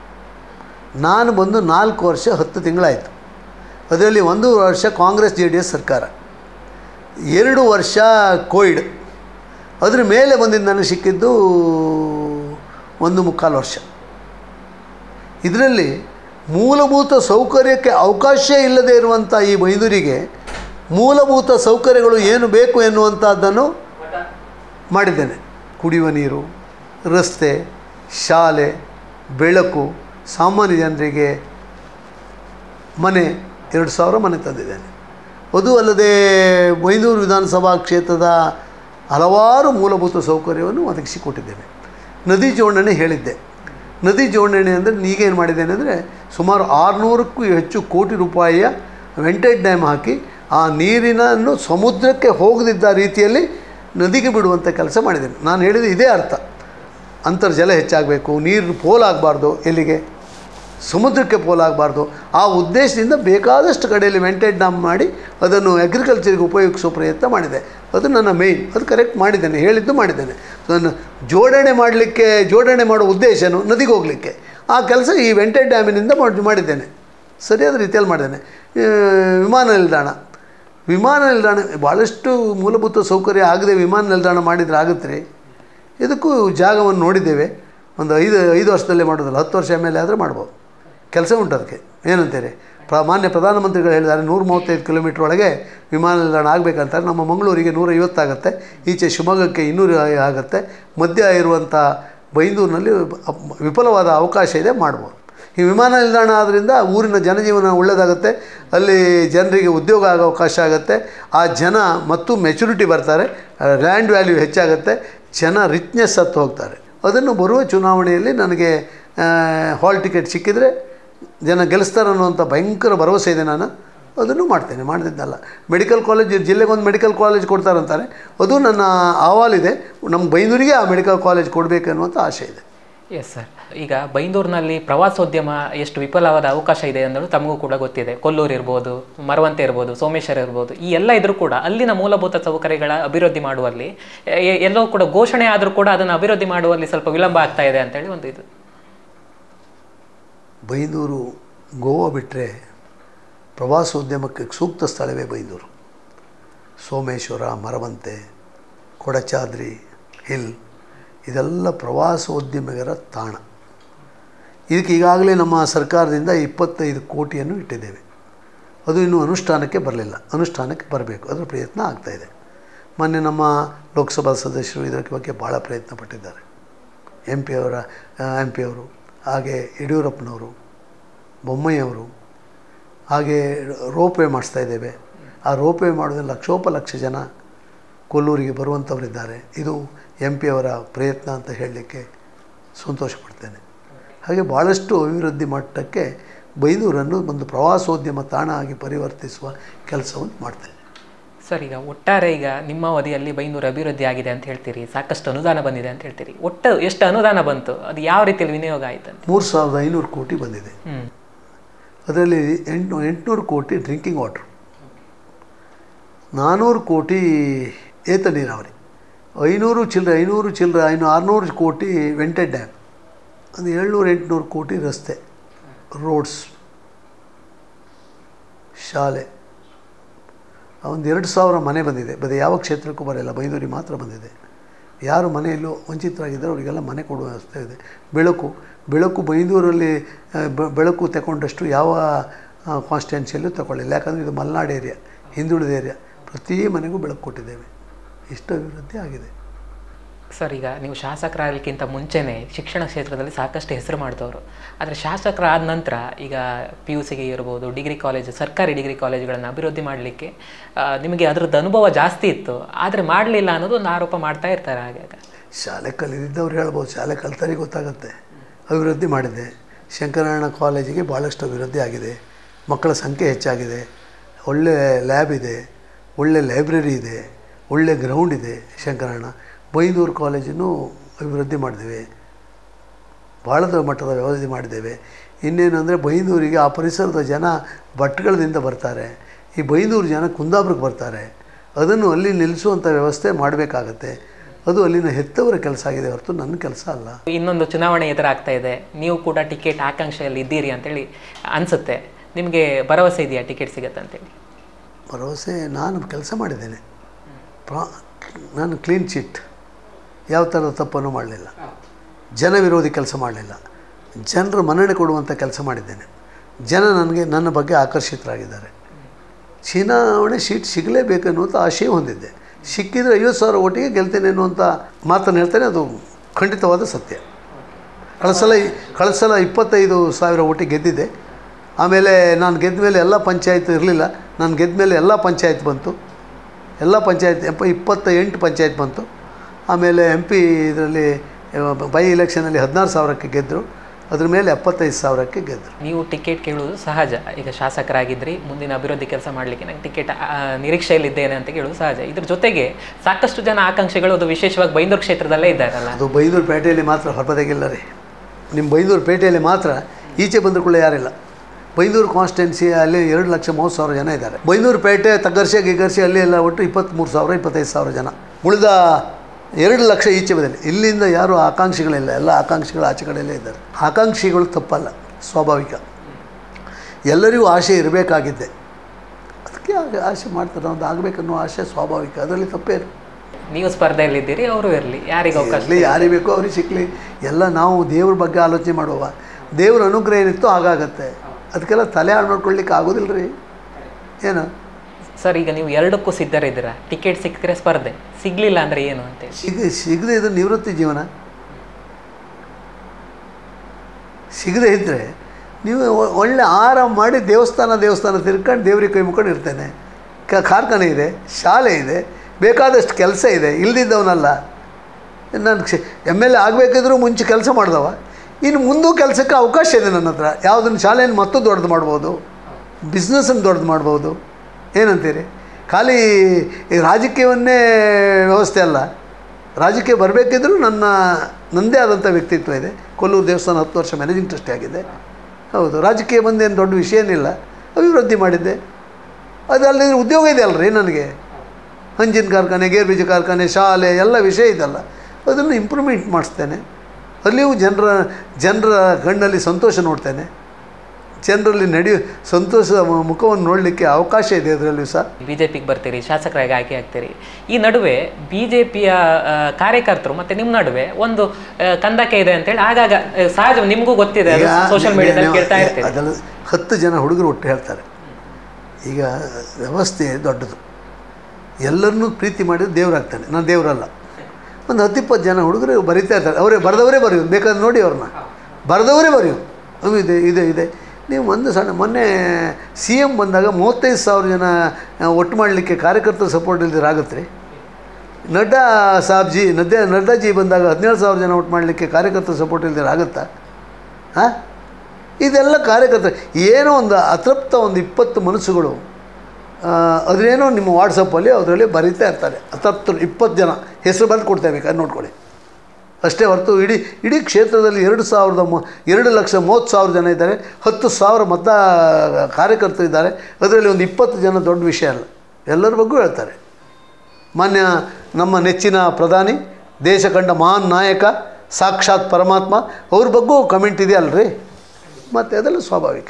ನಾನು ಬಂದು ನಾಲ್ಕು ವರ್ಷ ಹತ್ತು ತಿಂಗಳಾಯಿತು ಅದರಲ್ಲಿ ಒಂದು ವರ್ಷ ಕಾಂಗ್ರೆಸ್ ಜೆ ಡಿ ಎಸ್ ಸರ್ಕಾರ ಎರಡು ವರ್ಷ ಕೋವಿಡ್ ಅದ್ರ ಮೇಲೆ ಬಂದಿದ್ದು ನನಗೆ ಸಿಕ್ಕಿದ್ದು ಒಂದು ಮುಕ್ಕಾಲು ವರ್ಷ ಇದರಲ್ಲಿ ಮೂಲಭೂತ ಸೌಕರ್ಯಕ್ಕೆ ಅವಕಾಶ ಇಲ್ಲದೆ ಇರುವಂಥ ಈ ಬೈಂದೂರಿಗೆ ಮೂಲಭೂತ ಸೌಕರ್ಯಗಳು ಏನು ಬೇಕು ಎನ್ನುವಂಥದ್ದನ್ನು ಮಾಡಿದ್ದೇನೆ ಕುಡಿಯುವ ನೀರು ರಸ್ತೆ ಶಾಲೆ ಬೆಳಕು ಸಾಮಾನ್ಯ ಜನರಿಗೆ ಮನೆ ಎರಡು ಸಾವಿರ ಮನೆ ತಂದಿದ್ದೇನೆ ಅದು ಅಲ್ಲದೆ ಬೈಂದೂರು ವಿಧಾನಸಭಾ ಕ್ಷೇತ್ರದ ಹಲವಾರು ಮೂಲಭೂತ ಸೌಕರ್ಯವನ್ನು ಒದಗಿಸಿಕೊಟ್ಟಿದ್ದೇನೆ ನದಿ ಜೋಡಣೆ ಹೇಳಿದ್ದೆ ನದಿ ಜೋಡಣೆ ಅಂದರೆ ಈಗೇನು ಮಾಡಿದ್ದೇನೆ ಅಂದರೆ ಸುಮಾರು ಆರುನೂರಕ್ಕೂ ಹೆಚ್ಚು ಕೋಟಿ ರೂಪಾಯಿಯ ವೆಂಟೇಜ್ ಡ್ಯಾಮ್ ಹಾಕಿ ಆ ನೀರಿನನ್ನು ಸಮುದ್ರಕ್ಕೆ ಹೋಗದಿದ್ದ ರೀತಿಯಲ್ಲಿ ನದಿಗೆ ಬಿಡುವಂಥ ಕೆಲಸ ಮಾಡಿದ್ದೇನೆ ನಾನು ಹೇಳಿದ ಇದೇ ಅರ್ಥ ಅಂತರ್ಜಲ ಹೆಚ್ಚಾಗಬೇಕು ನೀರು ಪೋಲಾಗಬಾರ್ದು ಎಲ್ಲಿಗೆ ಸಮುದ್ರಕ್ಕೆ ಪೋಲಾಗಬಾರ್ದು ಆ ಉದ್ದೇಶದಿಂದ ಬೇಕಾದಷ್ಟು ಕಡೆಯಲ್ಲಿ ವೆಂಟೇಜ್ ಡ್ಯಾಮ್ ಮಾಡಿ ಅದನ್ನು ಅಗ್ರಿಕಲ್ಚರ್ಗೆ ಉಪಯೋಗಿಸೋ ಪ್ರಯತ್ನ ಮಾಡಿದೆ ಅದು ನನ್ನ ಮೇಯ್ನ್ ಅದು ಕರೆಕ್ಟ್ ಮಾಡಿದ್ದೇನೆ ಹೇಳಿದ್ದು ಮಾಡಿದ್ದೇನೆ ನಾನು ಜೋಡಣೆ ಮಾಡಲಿಕ್ಕೆ ಜೋಡಣೆ ಮಾಡೋ ಉದ್ದೇಶನು ನದಿಗೆ ಹೋಗಲಿಕ್ಕೆ ಆ ಕೆಲಸ ಈ ವೆಂಟೇಜ್ ಡ್ಯಾಮಿನಿಂದ ಮಾಡಿ ಮಾಡಿದ್ದೇನೆ ಸರಿಯಾದ ರೀತಿಯಲ್ಲಿ ಮಾಡಿದ್ದೇನೆ ಈ ವಿಮಾನ ನಿಲ್ದಾಣ ವಿಮಾನ ನಿಲ್ದಾಣ ಭಾಳಷ್ಟು ಮೂಲಭೂತ ಸೌಕರ್ಯ ಆಗದೆ ವಿಮಾನ ನಿಲ್ದಾಣ ಮಾಡಿದರೆ ಆಗುತ್ತೆ ರೀ ಇದಕ್ಕೂ ಜಾಗವನ್ನು ನೋಡಿದ್ದೇವೆ ಒಂದು ಐದು ಐದು ವರ್ಷದಲ್ಲೇ ಮಾಡೋದಲ್ಲ ಹತ್ತು ವರ್ಷ ಮೇಲೆ ಆದರೆ ಮಾಡ್ಬೋದು ಕೆಲಸ ಉಂಟು ಅದಕ್ಕೆ ಏನಂತೀರಿ ಪ್ರ ಮಾನ್ಯ ಪ್ರಧಾನಮಂತ್ರಿಗಳು ಹೇಳಿದ್ದಾರೆ ನೂರ ಮೂವತ್ತೈದು ಕಿಲೋಮೀಟ್ರ್ ಒಳಗೆ ವಿಮಾನ ನಿಲ್ದಾಣ ಆಗಬೇಕಂತಾರೆ ನಮ್ಮ ಮಂಗಳೂರಿಗೆ ನೂರೈವತ್ತಾಗತ್ತೆ ಈಚೆ ಶಿವಮೊಗ್ಗಕ್ಕೆ ಇನ್ನೂರು ಆಗುತ್ತೆ ಮಧ್ಯ ಇರುವಂಥ ಬೈಂದೂರಿನಲ್ಲಿ ಅಪ್- ವಿಫಲವಾದ ಅವಕಾಶ ಇದೆ ಮಾಡ್ಬೋದು ಈ ವಿಮಾನ ನಿಲ್ದಾಣ ಆದ್ದರಿಂದ ಊರಿನ ಜನಜೀವನ ಒಳ್ಳೆಯದಾಗುತ್ತೆ ಅಲ್ಲಿ ಜನರಿಗೆ ಉದ್ಯೋಗ ಆಗೋ ಅವಕಾಶ ಆಗುತ್ತೆ ಆ ಜನ ಮತ್ತು ಮೆಚುರಿಟಿ ಬರ್ತಾರೆ ಲ್ಯಾಂಡ್ ವ್ಯಾಲ್ಯೂ ಹೆಚ್ಚಾಗುತ್ತೆ ಜನ ರಿಚ್ನೆಸ್ ಹತ್ತು ಹೋಗ್ತಾರೆ ಅದನ್ನು ಬರುವ ಚುನಾವಣೆಯಲ್ಲಿ ನನಗೆ ಹಾಲ್ ಟಿಕೆಟ್ ಸಿಕ್ಕಿದರೆ ಜನ ಗೆಲ್ಲಿಸ್ತಾರೆ ಅನ್ನುವಂಥ ಭಯಂಕರ ಭರವಸೆ ಇದೆ ನಾನು ಅದನ್ನು ಮಾಡ್ತೇನೆ ಮಾಡಿದ್ದಲ್ಲ ಮೆಡಿಕಲ್ ಕಾಲೇಜ್ ಜಿಲ್ಲೆಗೆ ಒಂದು ಮೆಡಿಕಲ್ ಕಾಲೇಜ್ ಕೊಡ್ತಾರಂತಾರೆ ಅದು ನನ್ನ ಅಹವಾಲಿದೆ ನಮ್ಮ ಬೈಂದೂರಿಗೆ ಆ ಮೆಡಿಕಲ್ ಕಾಲೇಜ್ ಕೊಡಬೇಕು ಅನ್ನುವಂಥ ಆಸೆ ಇದೆ ಎಸ್ ಸರ್ ಈಗ ಬೈಂದೂರಿನಲ್ಲಿ ಪ್ರವಾಸೋದ್ಯಮ ಎಷ್ಟು ವಿಫಲವಾದ ಅವಕಾಶ ಇದೆ ಅನ್ನೋದು ತಮಗೂ ಕೂಡ ಗೊತ್ತಿದೆ ಕೊಲ್ಲೂರು ಇರ್ಬೋದು ಮರವಂತೆ ಇರ್ಬೋದು ಸೋಮೇಶ್ವರ ಇರ್ಬೋದು ಈ ಎಲ್ಲ ಇದ್ರೂ ಕೂಡ ಅಲ್ಲಿನ ಮೂಲಭೂತ ಸೌಕರ್ಯಗಳ ಅಭಿವೃದ್ಧಿ ಮಾಡುವಲ್ಲಿ ಎ- ಎಲ್ಲವೂ ಕೂಡ ಘೋಷಣೆ ಆದರೂ ಕೂಡ ಅದನ್ನು ಅಭಿವೃದ್ಧಿ ಮಾಡುವಲ್ಲಿ ಸ್ವಲ್ಪ ವಿಳಂಬ ಆಗ್ತಾ ಇದೆ ಅಂತೇಳಿ ಒಂದು ಇದು ಬೈಂದೂರು ಗೋವಾ ಬಿಟ್ಟರೆ ಪ್ರವಾಸೋದ್ಯಮಕ್ಕೆ ಸೂಕ್ತ ಸ್ಥಳವೇ ಬೈಂದೂರು ಸೋಮೇಶ್ವರ ಮರವಂತೆ ಕೊಡಚಾದ್ರಿ ಹಿಲ್ ಇದೆಲ್ಲ ಪ್ರವಾಸೋದ್ಯಮಿಗರ ತಾಣ ಇದಕ್ಕೆ ಈಗಾಗಲೇ ನಮ್ಮ ಸರ್ಕಾರದಿಂದ ಇಪ್ಪತ್ತೈದು ಕೋಟಿಯನ್ನು ಇಟ್ಟಿದ್ದೇವೆ ಅದು ಇನ್ನೂ ಅನುಷ್ಠಾನಕ್ಕೆ ಬರಲಿಲ್ಲ ಅನುಷ್ಠಾನಕ್ಕೆ ಬರಬೇಕು ಅದರ ಪ್ರಯತ್ನ ಆಗ್ತಾಯಿದೆ ಮೊನ್ನೆ ನಮ್ಮ ಲೋಕಸಭಾ ಸದಸ್ಯರು ಇದರ ಬಗ್ಗೆ ಭಾಳ ಪ್ರಯತ್ನ ಪಟ್ಟಿದ್ದಾರೆ ಎಂ ಪಿ ಅವರ ಎಂ ಪಿ ಅವರು ಹಾಗೆ ಯಡಿಯೂರಪ್ಪನವರು ಬೊಮ್ಮಯ್ಯವರು ಹಾಗೆ ರೋಪ್ವೇ ಮಾಡಿಸ್ತಾ ಇದ್ದೇವೆ ಆ ರೋಪ್ವೇ ಮಾಡೋದ್ರಲ್ಲಿ ಲಕ್ಷೋಪಲಕ್ಷ ಜನ ಕೊಲ್ಲೂರಿಗೆ ಬರುವಂಥವರಿದ್ದಾರೆ ಇದು ಎಂ ಪಿ ಅವರ ಪ್ರಯತ್ನ ಅಂತ ಹೇಳಲಿಕ್ಕೆ ಸಂತೋಷ ಪಡ್ತೇನೆ ಹಾಗೆ ಭಾಳಷ್ಟು ಅಭಿವೃದ್ಧಿ ಮಟ್ಟಕ್ಕೆ ಬೈಂದೂರನ್ನು ಒಂದು ಪ್ರವಾಸೋದ್ಯಮ ತಾಣ ಆಗಿ ಪರಿವರ್ತಿಸುವ ಕೆಲಸವನ್ನು ಮಾಡ್ತೇನೆ ಸರ್ ಈಗ ಒಟ್ಟಾರೆ ಈಗ ನಿಮ್ಮ ಅವಧಿಯಲ್ಲಿ ಬೈಂದೂರು ಅಭಿವೃದ್ಧಿ ಆಗಿದೆ ಅಂತ ಹೇಳ್ತೀರಿ ಸಾಕಷ್ಟು ಅನುದಾನ ಬಂದಿದೆ ಅಂತ ಹೇಳ್ತೀರಿ ಒಟ್ಟು ಎಷ್ಟು ಅನುದಾನ ಬಂತು ಅದು ಯಾವ ರೀತಿಯಲ್ಲಿ ವಿನಿಯೋಗ ಆಯ್ತು ಅಂತ ಮೂರು ಸಾವಿರದ ಐನೂರು ಕೋಟಿ ಬಂದಿದೆ ಹ್ಮ್ ಅದರಲ್ಲಿ ಎಂಟು ಎಂಟುನೂರು ಕೋಟಿ ಡ್ರಿಂಕಿಂಗ್ ವಾಟ್ರು ನಾನ್ನೂರು ಕೋಟಿ ಏತ ನೀರಾವರಿ ಐನೂರು ಚಿಲ್ಲರೆ ಐನೂರು ಚಿಲ್ಲರೆ ಐನೂರು ಆರುನೂರು ಕೋಟಿ ವೆಂಟೆಡ್ ಡ್ಯಾಮ್ ಒಂದು ಏಳ್ನೂರು ಎಂಟುನೂರು ಕೋಟಿ ರಸ್ತೆ ರೋಡ್ಸ್ ಶಾಲೆ ಒಂದು ಎರಡು ಸಾವಿರ ಮನೆ ಬಂದಿದೆ ಬರೀ ಯಾವ ಕ್ಷೇತ್ರಕ್ಕೂ ಬರಲ್ಲ ಬೈದೂರಿಗೆ ಮಾತ್ರ ಬಂದಿದೆ ಯಾರು ಮನೆಯಲ್ಲೂ ವಂಚಿತರಾಗಿದ್ದರೆ ಅವರಿಗೆಲ್ಲ ಮನೆ ಕೊಡುವ ವ್ಯವಸ್ಥೆ ಇದೆ ಬೆಳಕು ಬೆಳಕು ಬೈಂದೂರಲ್ಲಿ ಆ, ಬೆ- ಬೆಳಕು ತಗೊಂಡಷ್ಟು ಯಾವ ಕಾನ್ಸ್ಟಿಟ್ಯೂನ್ಸಿಯಲ್ಲೂ ತಗೊಳ್ಳಿಲ್ಲ ಯಾಕಂದರೆ ಇದು ಮಲೆನಾಡು ಏರಿಯಾ ಹಿಂದುಳಿದ ಏರಿಯಾ ಪ್ರತಿ ಮನೆಗೂ ಬೆಳಕು ಕೊಟ್ಟಿದ್ದೇವೆ ಇಷ್ಟು ಅಭಿವೃದ್ಧಿ ಆಗಿದೆ ಸರ್ ಈಗ ನೀವು ಶಾಸಕರಾಗಲಿಕ್ಕಿಂತ ಮುಂಚೆನೇ ಶಿಕ್ಷಣ ಕ್ಷೇತ್ರದಲ್ಲಿ ಸಾಕಷ್ಟು ಹೆಸರು ಮಾಡಿದವರು ಆದರೆ ಶಾಸಕರಾದ ನಂತರ ಈಗ ಪಿ ಯು ಸಿಗೆ ಇರ್ಬೋದು ಡಿಗ್ರಿ ಕಾಲೇಜು ಸರ್ಕಾರಿ ಡಿಗ್ರಿ ಕಾಲೇಜುಗಳನ್ನು ಅಭಿವೃದ್ಧಿ ಮಾಡಲಿಕ್ಕೆ ನಿಮಗೆ ಅದರದ್ದು ಅನುಭವ ಜಾಸ್ತಿ ಇತ್ತು ಆದರೆ ಮಾಡಲಿಲ್ಲ ಅನ್ನೋದು ಒಂದು ಆರೋಪ ಮಾಡ್ತಾ ಇರ್ತಾರೆ ಹಾಗಾಗಿ ಶಾಲೆ ಕಲಿದಿದ್ದವ್ರು ಹೇಳ್ಬೋದು ಶಾಲೆ ಕಲ್ತರಿಗೆ ಗೊತ್ತಾಗುತ್ತೆ ಅಭಿವೃದ್ಧಿ ಮಾಡಿದೆ ಶಂಕರನಾರಾಯಣ ಕಾಲೇಜಿಗೆ ಭಾಳಷ್ಟು ಅಭಿವೃದ್ಧಿ ಆಗಿದೆ ಮಕ್ಕಳ ಸಂಖ್ಯೆ ಹೆಚ್ಚಾಗಿದೆ ಒಳ್ಳೆ ಲ್ಯಾಬ್ ಇದೆ ಒಳ್ಳೆ ಲೈಬ್ರರಿ ಇದೆ ಒಳ್ಳೆ ಗ್ರೌಂಡ್ ಇದೆ ಶಂಕರನಾರಾಯಣ ಬೈಂದೂರು ಕಾಲೇಜನ್ನು ಅಭಿವೃದ್ಧಿ ಮಾಡಿದ್ದೇವೆ ಭಾಳ ದೊಡ್ಡ ಮಟ್ಟದ ವ್ಯವಸ್ಥೆ ಮಾಡಿದ್ದೇವೆ ಇನ್ನೇನು ಅಂದರೆ ಬೈಂದೂರಿಗೆ ಆ ಪರಿಸರದ ಜನ ಭಟ್ಗಳದಿಂದ ಬರ್ತಾರೆ ಈ ಬೈಂದೂರು ಜನ ಕುಂದಾಪುರಕ್ಕೆ ಬರ್ತಾರೆ ಅದನ್ನು ಅಲ್ಲಿ ನಿಲ್ಲಿಸುವಂಥ ವ್ಯವಸ್ಥೆ ಮಾಡಬೇಕಾಗತ್ತೆ ಅದು ಅಲ್ಲಿನ ಹೆತ್ತವರ ಕೆಲಸ ಆಗಿದೆ ಹೊರತು ನನ್ನ ಕೆಲಸ ಅಲ್ಲ ಇನ್ನೊಂದು ಚುನಾವಣೆ ಎದುರಾಗ್ತಾ ಇದೆ ನೀವು ಕೂಡ ಟಿಕೆಟ್ ಆಕಾಂಕ್ಷೆಯಲ್ಲಿ ಇದ್ದೀರಿ ಅಂತೇಳಿ ಅನಿಸುತ್ತೆ ನಿಮಗೆ ಭರವಸೆ ಇದೆಯಾ ಟಿಕೆಟ್ ಸಿಗತ್ತೆ ಅಂತೇಳಿ ಭರವಸೆ ನಾನು ಕೆಲಸ ಮಾಡಿದ್ದೇನೆ ಪ್ರಾ ನಾನು ಕ್ಲೀನ್ ಚಿಟ್ ಯಾವ ಥರದ ತಪ್ಪನ್ನು ಮಾಡಲಿಲ್ಲ ಜನ ವಿರೋಧಿ ಕೆಲಸ ಮಾಡಲಿಲ್ಲ ಜನರ ಮನ್ನಣೆ ಕೊಡುವಂಥ ಕೆಲಸ ಮಾಡಿದ್ದೇನೆ ಜನ ನನಗೆ ನನ್ನ ಬಗ್ಗೆ ಆಕರ್ಷಿತರಾಗಿದ್ದಾರೆ ಚುನಾವಣೆ ಸೀಟ್ ಸಿಗಲೇಬೇಕು ಅನ್ನುವಂಥ ಆಶಯ ಹೊಂದಿದ್ದೆ ಸಿಕ್ಕಿದರೆ ಐವತ್ತು ಸಾವಿರ ಓಟಿಗೆ ಗೆಲ್ತೇನೆ ಅನ್ನುವಂಥ ಮಾತನ್ನು ಹೇಳ್ತೇನೆ ಅದು ಖಂಡಿತವಾದ ಸತ್ಯ ಕಳೆದ ಸಲ ಕಳೆದ ಸಲ ಇಪ್ಪತ್ತೈದು ಸಾವಿರ ಓಟಿಗೆ ಗೆದ್ದಿದ್ದೆ ಆಮೇಲೆ ನಾನು ಗೆದ್ದ ಮೇಲೆ ಎಲ್ಲ ಪಂಚಾಯತ್ ಇರಲಿಲ್ಲ ನಾನು ಗೆದ್ದ ಮೇಲೆ ಎಲ್ಲ ಪಂಚಾಯತ್ ಬಂತು ಎಲ್ಲ ಪಂಚಾಯತ್ ಎಪ್ಪ ಇಪ್ಪತ್ತ ಎಂಟು ಪಂಚಾಯತ್ ಬಂತು ಆಮೇಲೆ ಎಂ ಪಿ ಇದರಲ್ಲಿ ಬೈ ಎಲೆಕ್ಷನಲ್ಲಿ ಹದಿನಾರು ಸಾವಿರಕ್ಕೆ ಗೆದ್ದರು ಅದ್ರ ಮೇಲೆ ಎಪ್ಪತ್ತೈದು ಸಾವಿರಕ್ಕೆ ಗೆದ್ದರು ನೀವು ಟಿಕೆಟ್ ಕೇಳುವುದು ಸಹಜ ಈಗ ಶಾಸಕರಾಗಿದ್ರಿ ಮುಂದಿನ ಅಭಿವೃದ್ಧಿ ಕೆಲಸ ಮಾಡಲಿಕ್ಕೆ ನಂಗೆ ಟಿಕೆಟ್ ನಿರೀಕ್ಷೆಯಲ್ಲಿದ್ದೇನೆ ಅಂತ ಕೇಳುವುದು ಸಹಜ ಇದ್ರ ಜೊತೆಗೆ ಸಾಕಷ್ಟು ಜನ ಆಕಾಂಕ್ಷಿಗಳು ಅದು ವಿಶೇಷವಾಗಿ ಬೈಂದೂರು ಕ್ಷೇತ್ರದಲ್ಲೇ ಇದ್ದಾರಲ್ಲ ಅದು ಬೈಂದೂರು ಪೇಟೆಯಲ್ಲಿ ಮಾತ್ರ ಹೊರಬದಿಗಿಲ್ಲ ರೀ ನಿಮ್ಮ ಬೈಂದೂರು ಪೇಟೆಯಲ್ಲಿ ಮಾತ್ರ ಈಚೆ ಬಂದ ಕೂಡಲೇ ಯಾರಿಲ್ಲ ಬೈಂದೂರು ಕಾನ್ಸ್ಟಿಟ್ಯೂನ್ಸಿ ಅಲ್ಲಿ ಎರಡು ಲಕ್ಷ ಮೂವತ್ತು ಸಾವಿರ ಜನ ಇದ್ದಾರೆ ಬೈಂದೂರು ಪೇಟೆ ತಗರ್ಸೆ ಗಿಗರ್ಸೆ ಅಲ್ಲಿ ಎಲ್ಲ ಒಟ್ಟು ಇಪ್ಪತ್ತ್ಮೂರು ಸಾವಿರ ಇಪ್ಪತ್ತೈದು ಸಾವಿರ ಜನ ಉಳಿದ ಎರಡು ಲಕ್ಷ ಈಚೆ ಬದಲಿ ಇಲ್ಲಿಂದ ಯಾರೂ ಆಕಾಂಕ್ಷಿಗಳಿಲ್ಲ ಎಲ್ಲ ಆಕಾಂಕ್ಷಿಗಳು ಆಚೆ ಕಡೆಯಲ್ಲೇ ಇದ್ದಾರೆ ಆಕಾಂಕ್ಷಿಗಳು ತಪ್ಪಲ್ಲ ಸ್ವಾಭಾವಿಕ ಎಲ್ಲರಿಗೂ ಆಸೆ ಇರಬೇಕಾಗಿದ್ದೆ ಅದಕ್ಕೆ ಆಗ- ಆಸೆ ಮಾಡ್ತಾರೆ ಒಂದು ಆಗಬೇಕನ್ನೋ ಆಸೆ ಸ್ವಾಭಾವಿಕ ಅದರಲ್ಲಿ ತಪ್ಪೇನು ನೀವು ಸ್ಪರ್ಧೆಯಲ್ಲಿದ್ದೀರಿ ಅವರು ಇರಲಿ ಯಾರಿಗೆ ಅವಕಾಶ ಇರಲಿ ಯಾರಿಗೆ ಬೇಕೋ ಅವ್ರಿಗೆ ಸಿಕ್ಕಲಿ ಎಲ್ಲ ನಾವು ದೇವ್ರ ಬಗ್ಗೆ ಆಲೋಚನೆ ಮಾಡುವ ದೇವ್ರ ಅನುಗ್ರಹ ಏನಿತ್ತೋ ಹಾಗಾಗತ್ತೆ ಅದಕ್ಕೆಲ್ಲ ತಲೆ ಹಾಳು ಮಾಡ್ಕೊಳ್ಲಿಕ್ಕೆ ಆಗೋದಿಲ್ಲ ರೀ ಏನು ಸರ್ ಈಗ ನೀವು ಎರಡಕ್ಕೂ ಸಿದ್ಧರಿದ್ದೀರಾ ಟಿಕೆಟ್ ಸಿಕ್ಕಿದ್ರೆ ಸ್ಪರ್ಧೆ ಸಿಗ್ಲಿಲ್ಲ ಅಂದ್ರೆ ಏನು ಅಂತೇಳಿ ಸಿಗ ಸಿಗದೆ ಇದು ನಿವೃತ್ತಿ ಜೀವನ ಸಿಗದೆ ಇದ್ದರೆ ನೀವು ಒ- ಒಳ್ಳೆ ಆರಾಮ್ ಮಾಡಿ ದೇವಸ್ಥಾನ ದೇವಸ್ಥಾನ ತಿರ್ಕೊಂಡು ದೇವ್ರಿಗೆ ಕೈ ಮುಕ್ಕೊಂಡು ಇರ್ತೇನೆ ಕ ಕಾರ್ಖಾನೆ ಇದೆ ಶಾಲೆ ಇದೆ ಬೇಕಾದಷ್ಟು ಕೆಲಸ ಇದೆ ಇಲ್ದಿದ್ದವನಲ್ಲ ನಾನು ಕ್ಷ ಎಮ್ ಎಲ್ ಎ ಆಗಬೇಕಿದ್ರೂ ಮುಂಚೆ ಕೆಲಸ ಮಾಡ್ದವ ಇನ್ನು ಮುಂದೂ ಕೆಲಸಕ್ಕೆ ಅವಕಾಶ ಇದೆ ನನ್ನ ಹತ್ರ ಯಾವುದನ್ನು ಶಾಲೆಯನ್ನು ಮತ್ತೂ ದೊಡ್ಡದು ಮಾಡ್ಬೋದು ಬಿಸ್ನೆಸ್ಸನ್ನು ದೊಡ್ಡದು ಮಾಡ್ಬೋದು ಏನಂತೀರಿ ಖಾಲಿ ಈ ರಾಜಕೀಯವನ್ನೇ ವ್ಯವಸ್ಥೆ ಅಲ್ಲ ರಾಜಕೀಯ ಬರಬೇಕಿದ್ರೂ ನನ್ನ ನನ್ನದೇ ಆದಂಥ ವ್ಯಕ್ತಿತ್ವ ಇದೆ ಕೊಲ್ಲೂರು ದೇವಸ್ಥಾನ ಹತ್ತು ವರ್ಷ ಮ್ಯಾನೇಜಿಂಗ್ ಟ್ರಸ್ಟಿ ಆಗಿದೆ ಹೌದು ರಾಜಕೀಯ ಬಂದೇನು ದೊಡ್ಡ ವಿಷಯ ಏನಿಲ್ಲ ಅಭಿವೃದ್ಧಿ ಮಾಡಿದ್ದೆ ಅದಲ್ಲದೆ ಉದ್ಯೋಗ ಇದೆ ಅಲ್ರಿ ನನಗೆ ಹಂಚಿನ ಕಾರ್ಖಾನೆ ಗೇರು ಬೀಜ ಕಾರ್ಖಾನೆ ಶಾಲೆ ಎಲ್ಲ ವಿಷಯ ಇದಲ್ಲ ಅದನ್ನು ಇಂಪ್ರೂವ್ಮೆಂಟ್ ಮಾಡಿಸ್ತೇನೆ ಅಲ್ಲಿಯೂ ಜನರ ಜನರ ಕಣ್ಣಲ್ಲಿ ಸಂತೋಷ ನೋಡ್ತೇನೆ ಜನರಲ್ಲಿ ನಡೆಯೋ ಸಂತೋಷದ ಮು- ಮುಖವನ್ನು ನೋಡಲಿಕ್ಕೆ ಅವಕಾಶ ಇದೆ ಅದರಲ್ಲಿಯೂ ಸಹ ಬಿಜೆಪಿಗೆ ಬರ್ತೀರಿ ಶಾಸಕರಾಗಿ ಆಯ್ಕೆ ಆಗ್ತೀರಿ ಈ ನಡುವೆ ಬಿಜೆಪಿಯ ಕಾರ್ಯಕರ್ತರು ಮತ್ತೆ ನಿಮ್ಮ ನಡುವೆ ಒಂದು ಆ, ಕಂದಕ ಇದೆ ಅಂತೇಳಿ ಆಗಾಗ ಆ, ಸಹಜ ನಿಮಗೂ ಗೊತ್ತಿದೆ ಈಗ ಸೋಷಿಯಲ್ ಮೀಡಿಯಾದಲ್ಲಿ ನೀವು- ಕೇಳ್ತಾ ಇರ್ತೀವಿ ಅದೆಲ್ಲ ಹತ್ತು ಜನ ಹುಡುಗರು ಒಟ್ಟು ಹೇಳ್ತಾರೆ ಈಗ ವ್ಯವಸ್ಥೆ ದೊಡ್ಡದು ಎಲ್ಲರನ್ನೂ ಪ್ರೀತಿ ಮಾಡಿದ್ರೆ ದೇವರಾಗ್ತಾನೆ ನಾನು ದೇವರಲ್ಲ ಒಂದು ಹತ್ತಿಪ್ಪತ್ತು ಜನ ಹುಡುಗರು ಬರಿತಾ ಇರ್ತಾರೆ ಅವರೇ ಬರೆದವರೇ ಬರೆಯೋದು ಬೇಕಾದ್ರೆ ನೋಡಿ ಅವ್ರನ್ನ ಬರೆದವರೇ ಬರೆಯೋದು ಅವು ಇದೆ ಇದೆ ಇದೆ ನೀವು ಒಂದು ಸಣ್ಣ ಮೊನ್ನೆ ಸಿ ಎಮ್ ಬಂದಾಗ ಮೂವತ್ತೈದು ಸಾವಿರ ಜನ ಆ, ಒಟ್ಟು ಮಾಡಲಿಕ್ಕೆ ಕಾರ್ಯಕರ್ತರ ಸಪೋರ್ಟ್ ಇಲ್ದಿರ ಆಗುತ್ತೆ ರೀ ನಡ್ಡಾ ಸಾಬ್ಜಿ ನಡ್ಡಾ ನಡ್ಡಾಜಿ ಬಂದಾಗ ಹದಿನೇಳು ಸಾವಿರ ಜನ ಒಟ್ಟು ಮಾಡಲಿಕ್ಕೆ ಕಾರ್ಯಕರ್ತರ ಸಪೋರ್ಟ್ ಇಲ್ದಿರ ಆಗುತ್ತಾ ಹಾಂ ಇದೆಲ್ಲ ಕಾರ್ಯಕರ್ತ ಏನೋ ಒಂದು ಅತೃಪ್ತ ಒಂದು ಇಪ್ಪತ್ತು ಮನಸ್ಸುಗಳು ಆ, ಅದ್ರೇನೋ ನಿಮ್ಮ ವಾಟ್ಸಪ್ಪಲ್ಲಿ ಅದರಲ್ಲಿ ಬರೀತಾ ಇರ್ತಾರೆ ಅತೃಪ್ತರು ಇಪ್ಪತ್ತು ಜನ ಹೆಸರು ಬರೆದು ಕೊಡ್ತೇವೆ ಬೇಕಾದ್ರೆ ನೋಡ್ಕೊಳ್ಳಿ ಅಷ್ಟೇ ಹೊರತು ಇಡೀ ಇಡೀ ಕ್ಷೇತ್ರದಲ್ಲಿ ಎರಡು ಸಾವಿರದ ಮು ಎರಡು ಲಕ್ಷ ಮೂವತ್ತು ಸಾವಿರ ಜನ ಇದ್ದಾರೆ ಹತ್ತು ಸಾವಿರ ಮತ ಕಾರ್ಯಕರ್ತರು ಇದ್ದಾರೆ ಅದರಲ್ಲಿ ಒಂದು ಇಪ್ಪತ್ತು ಜನ ದೊಡ್ಡ ವಿಷಯ ಅಲ್ಲ ಎಲ್ಲರ ಬಗ್ಗೂ ಹೇಳ್ತಾರೆ ಮಾನ್ಯ ನಮ್ಮ ನೆಚ್ಚಿನ ಪ್ರಧಾನಿ ದೇಶ ಕಂಡ ಮಹಾನ್ ನಾಯಕ ಸಾಕ್ಷಾತ್ ಪರಮಾತ್ಮ ಅವ್ರ ಬಗ್ಗೂ ಕಮೆಂಟ್ ಇದೆಯಲ್ರಿ ಮತ್ತು ಅದೆಲ್ಲ ಸ್ವಾಭಾವಿಕ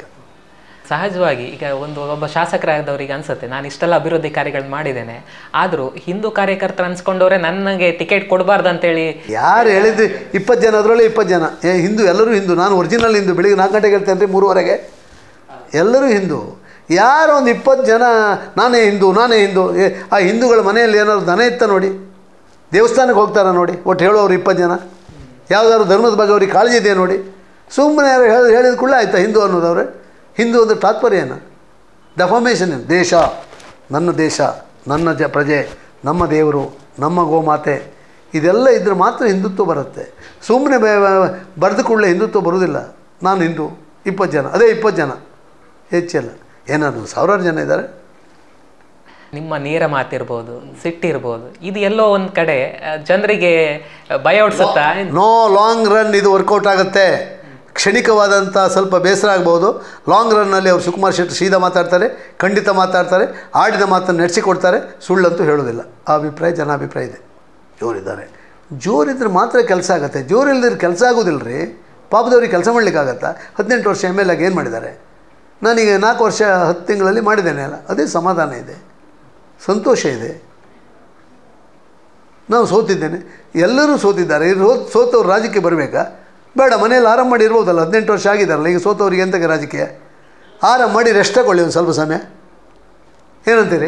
ಸಹಜವಾಗಿ ಈಗ ಒಂದು ಒಬ್ಬ ಶಾಸಕರಾದವರಿಗೆ ಅನ್ಸುತ್ತೆ ನಾನು ಇಷ್ಟೆಲ್ಲ ಅಭಿವೃದ್ಧಿ ಕಾರ್ಯಗಳು ಮಾಡಿದ್ದೇನೆ ಆದರೂ ಹಿಂದೂ ಕಾರ್ಯಕರ್ತರು ಅನ್ಸ್ಕೊಂಡವ್ರೆ ನನಗೆ ಟಿಕೆಟ್ ಕೊಡಬಾರ್ದು ಅಂತೇಳಿ ಯಾರು ಹೇಳಿದ್ರಿ ಇಪ್ಪತ್ತು ಜನ ಅದರಲ್ಲೇ ಇಪ್ಪತ್ತು ಜನ ಏ ಹಿಂದೂ ಎಲ್ಲರೂ ಹಿಂದೂ ನಾನು ಒರಿಜಿನಲ್ ಹಿಂದೂ ಬೆಳಿಗ್ಗೆ ನಾಲ್ಕು ಗಂಟೆಗೆ ಹೇಳ್ತೇನೆ ರೀ ಮೂರುವರೆಗೆ ಎಲ್ಲರೂ ಹಿಂದೂ ಯಾರೋ ಒಂದು ಇಪ್ಪತ್ತು ಜನ ನಾನೇ ಹಿಂದೂ ನಾನೇ ಹಿಂದೂ ಏ ಆ ಹಿಂದೂಗಳ ಮನೆಯಲ್ಲಿ ಏನಾದ್ರು ದನ ಇತ್ತ ನೋಡಿ ದೇವಸ್ಥಾನಕ್ಕೆ ಹೋಗ್ತಾರ ನೋಡಿ ಒಟ್ಟು ಹೇಳೋರು ಇಪ್ಪತ್ತು ಜನ ಯಾವುದಾದ್ರು ಧರ್ಮದ ಬಗ್ಗೆ ಅವ್ರಿಗೆ ಕಾಳಜಿ ಇದೆಯಾ ನೋಡಿ ಸುಮ್ಮನೆ ಯಾರು ಹೇಳಿ ಹೇಳಿದ ಕೂಡಲೇ ಆಯ್ತಾ ಹಿಂದೂ ಅನ್ನೋದವ್ರೆ ಹಿಂದೂ ಅಂದ್ರೆ ತಾತ್ಪರ್ಯ ಏನು ಡೆಫಾಮೇಷನ್ ಏನು ದೇಶ ನನ್ನ ದೇಶ ನನ್ನ ಜ ಪ್ರಜೆ ನಮ್ಮ ದೇವರು ನಮ್ಮ ಗೋಮಾತೆ ಇದೆಲ್ಲ ಇದ್ರೆ ಮಾತ್ರ ಹಿಂದುತ್ವ ಬರುತ್ತೆ ಸುಮ್ಮನೆ ಬರೆದು ಕೂಡಲೇ ಹಿಂದುತ್ವ ಬರೋದಿಲ್ಲ ನಾನು ಹಿಂದೂ ಇಪ್ಪತ್ತು ಜನ ಅದೇ ಇಪ್ಪತ್ತು ಜನ ಹೆಚ್ಚಲ್ಲ ಏನಾದ್ರು ಸಾವಿರಾರು ಜನ ಇದ್ದಾರೆ ನಿಮ್ಮ ನೇರ ಮಾತಿರ್ಬೋದು ಸಿಟ್ಟಿರ್ಬೋದು ಇದು ಎಲ್ಲೋ ಒಂದು ಕಡೆ ಆ, ಜನರಿಗೆ ಭಯ ಹುಡ್ಸುತ್ತಾ ನೋ ಲಾಂಗ್ ರನ್ ಇದು ವರ್ಕೌಟ್ ಆಗುತ್ತೆ ಕ್ಷಣಿಕವಾದಂಥ ಸ್ವಲ್ಪ ಬೇಸರ ಆಗ್ಬೋದು ಲಾಂಗ್ ರನ್ನಲ್ಲಿ ಅವರು ಸುಕುಮಾರ್ ಶೆಟ್ಟಿ ಸೀದಾ ಮಾತಾಡ್ತಾರೆ ಖಂಡಿತ ಮಾತಾಡ್ತಾರೆ ಆಡಿದ ಮಾತನ್ನು ನಡೆಸಿಕೊಡ್ತಾರೆ ಸುಳ್ಳಂತೂ ಹೇಳೋದಿಲ್ಲ ಆ ಅಭಿಪ್ರಾಯ ಜನಾಭಿಪ್ರಾಯ ಇದೆ ಜೋರಿದ್ದಾರೆ ಜೋರಿದ್ರೆ ಮಾತ್ರ ಕೆಲಸ ಆಗುತ್ತೆ ಜೋರಿಲ್ದಿದ್ರೆ ಕೆಲಸ ಆಗೋದಿಲ್ಲ ರೀ ಪಾಪದವ್ರಿಗೆ ಕೆಲಸ ಮಾಡಲಿಕ್ಕಾಗತ್ತಾ ಹದಿನೆಂಟು ವರ್ಷ ಎಮ್ ಎಲ್ ಆಗಿ ಏನು ಮಾಡಿದ್ದಾರೆ ನಾನೀಗ ನಾಲ್ಕು ವರ್ಷ ಹತ್ತು ತಿಂಗಳಲ್ಲಿ ಮಾಡಿದ್ದೇನೆ ಅಲ್ಲ ಅದೇ ಸಮಾಧಾನ ಇದೆ ಸಂತೋಷ ಇದೆ ನಾವು ಸೋತಿದ್ದೇನೆ ಎಲ್ಲರೂ ಸೋತಿದ್ದಾರೆ ಈ ರೋ ಸೋತವ್ರು ರಾಜಕೀಯ ಬರಬೇಕಾ ಬೇಡ ಮನೆಯಲ್ಲಿ ಆರಾಮ್ ಮಾಡಿ ಇರ್ಬೋದಲ್ಲ ಹದಿನೆಂಟು ವರ್ಷ ಆಗಿದ್ದಾರಲ್ಲ ಈಗ ಸೋತವ್ರಿಗೆ ಎಂತಕ್ಕೆ ರಾಜಕೀಯ ಆರಾಮ್ ಮಾಡಿ ರೆಸ್ಟ್ ತಗೊಳ್ಳಿ ಒಂದು ಸ್ವಲ್ಪ ಸಮಯ ಏನಂತೀರಿ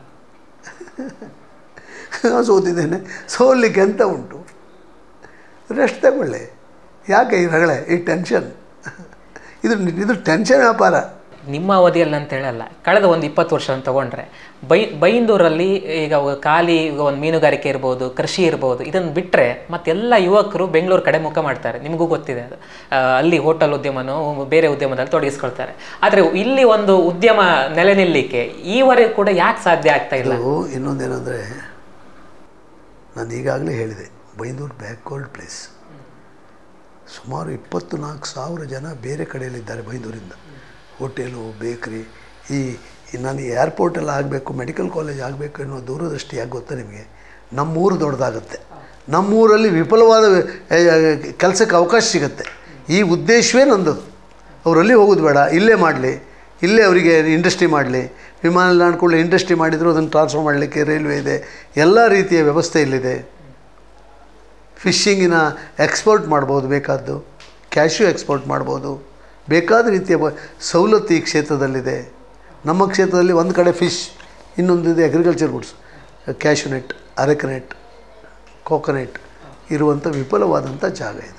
ನಾನು ಸೋತಿದ್ದೇನೆ ಸೋಲಿಕ್ಕೆ ಎಂತ ಉಂಟು ರೆಸ್ಟ್ ತಗೊಳ್ಳಿ ಯಾಕೆ ಈ ರಗಳೆ ಈ ಟೆನ್ಷನ್ ಇದು ಇದು ಟೆನ್ಷನ್ ವ್ಯಾಪಾರ ನಿಮ್ಮ ಅವಧಿಯಲ್ಲಿ ಅಂತ ಹೇಳಲ್ಲ ಕಳೆದ ಒಂದು ಇಪ್ಪತ್ತು ವರ್ಷ ಅಂತ ತಗೊಂಡ್ರೆ ಬೈ ಬೈಂದೂರಲ್ಲಿ ಈಗ ಅವ- ಖಾಲಿ ಈಗ ಒಂದು ಮೀನುಗಾರಿಕೆ ಇರ್ಬೋದು ಕೃಷಿ ಇರ್ಬೋದು ಇದನ್ನು ಬಿಟ್ಟರೆ ಮತ್ತೆಲ್ಲ ಯುವಕರು ಬೆಂಗಳೂರು ಕಡೆ ಮುಖ ಮಾಡ್ತಾರೆ ನಿಮಗೂ ಗೊತ್ತಿದೆ ಅದು ಆ, ಅಲ್ಲಿ ಹೋಟೆಲ್ ಉದ್ಯಮನೋ ಬೇರೆ ಉದ್ಯಮದಲ್ಲಿ ತೊಡಗಿಸ್ಕೊಳ್ತಾರೆ ಆದರೆ ಇಲ್ಲಿ ಒಂದು ಉದ್ಯಮ ನೆಲೆ ನಿಲ್ಲಲಿಕ್ಕೆ ಈವರೆಗೂ ಕೂಡ ಯಾಕೆ ಸಾಧ್ಯ ಆಗ್ತಾ ಇಲ್ಲ ಇದು ಇನ್ನೊಂದೇನೆಂದರೆ ನಾನು ಈಗಾಗಲೇ ಹೇಳಿದೆ ಬೈಂದೂರು ಬ್ಯಾಕ್ವರ್ಡ್ ಪ್ಲೇಸ್ ಸುಮಾರು ಇಪ್ಪತ್ತು ನಾಲ್ಕು ಸಾವಿರ ಜನ ಬೇರೆ ಕಡೆಯಲ್ಲಿದ್ದಾರೆ ಬೈಂದೂರಿಂದ ಹೋಟೆಲು ಬೇಕ್ರಿ ಈ ಈ ನಾನು ಏರ್ಪೋರ್ಟ್ ಎಲ್ಲ ಆಗಬೇಕು ಮೆಡಿಕಲ್ ಕಾಲೇಜ್ ಆಗಬೇಕು ಅನ್ನೋ ದೂರದೃಷ್ಟಿ ಯಾಕೆ ಗೊತ್ತಾ ನಿಮಗೆ ನಮ್ಮೂರು ದೊಡ್ಡದಾಗುತ್ತೆ ನಮ್ಮೂರಲ್ಲಿ ವಿಫಲವಾದ ಕೆಲಸಕ್ಕೆ ಅವಕಾಶ ಸಿಗುತ್ತೆ ಈ ಉದ್ದೇಶವೇ ನಂದದು ಅವರಲ್ಲಿ ಹೋಗೋದು ಬೇಡ ಇಲ್ಲೇ ಮಾಡಲಿ ಇಲ್ಲೇ ಅವರಿಗೆ ಇಂಡಸ್ಟ್ರಿ ಮಾಡಲಿ ವಿಮಾನ ನಿಲ್ದಾಣ ಕೂಡಲೇ ಇಂಡಸ್ಟ್ರಿ ಮಾಡಿದ್ರು ಅದನ್ನು ಟ್ರಾನ್ಸ್ಫರ್ ಮಾಡಲಿಕ್ಕೆ ರೈಲ್ವೆ ಇದೆ ಎಲ್ಲ ರೀತಿಯ ವ್ಯವಸ್ಥೆ ಇಲ್ಲಿದೆ ಫಿಶಿಂಗಿನ ಎಕ್ಸ್ಪೋರ್ಟ್ ಮಾಡ್ಬೋದು ಬೇಕಾದ್ದು ಕ್ಯಾಶ್ಯೂ ಎಕ್ಸ್ಪೋರ್ಟ್ ಮಾಡ್ಬೋದು ಬೇಕಾದ ರೀತಿಯ ಬ- ಸವಲತ್ತು ಈ ಕ್ಷೇತ್ರದಲ್ಲಿದೆ ನಮ್ಮ ಕ್ಷೇತ್ರದಲ್ಲಿ ಒಂದು ಕಡೆ ಫಿಶ್ ಇನ್ನೊಂದು ಇದೆ agriculture goods cashew nut areca nut coconut ಇರುವಂಥ ವಿಫಲವಾದಂಥ ಜಾಗ ಇದು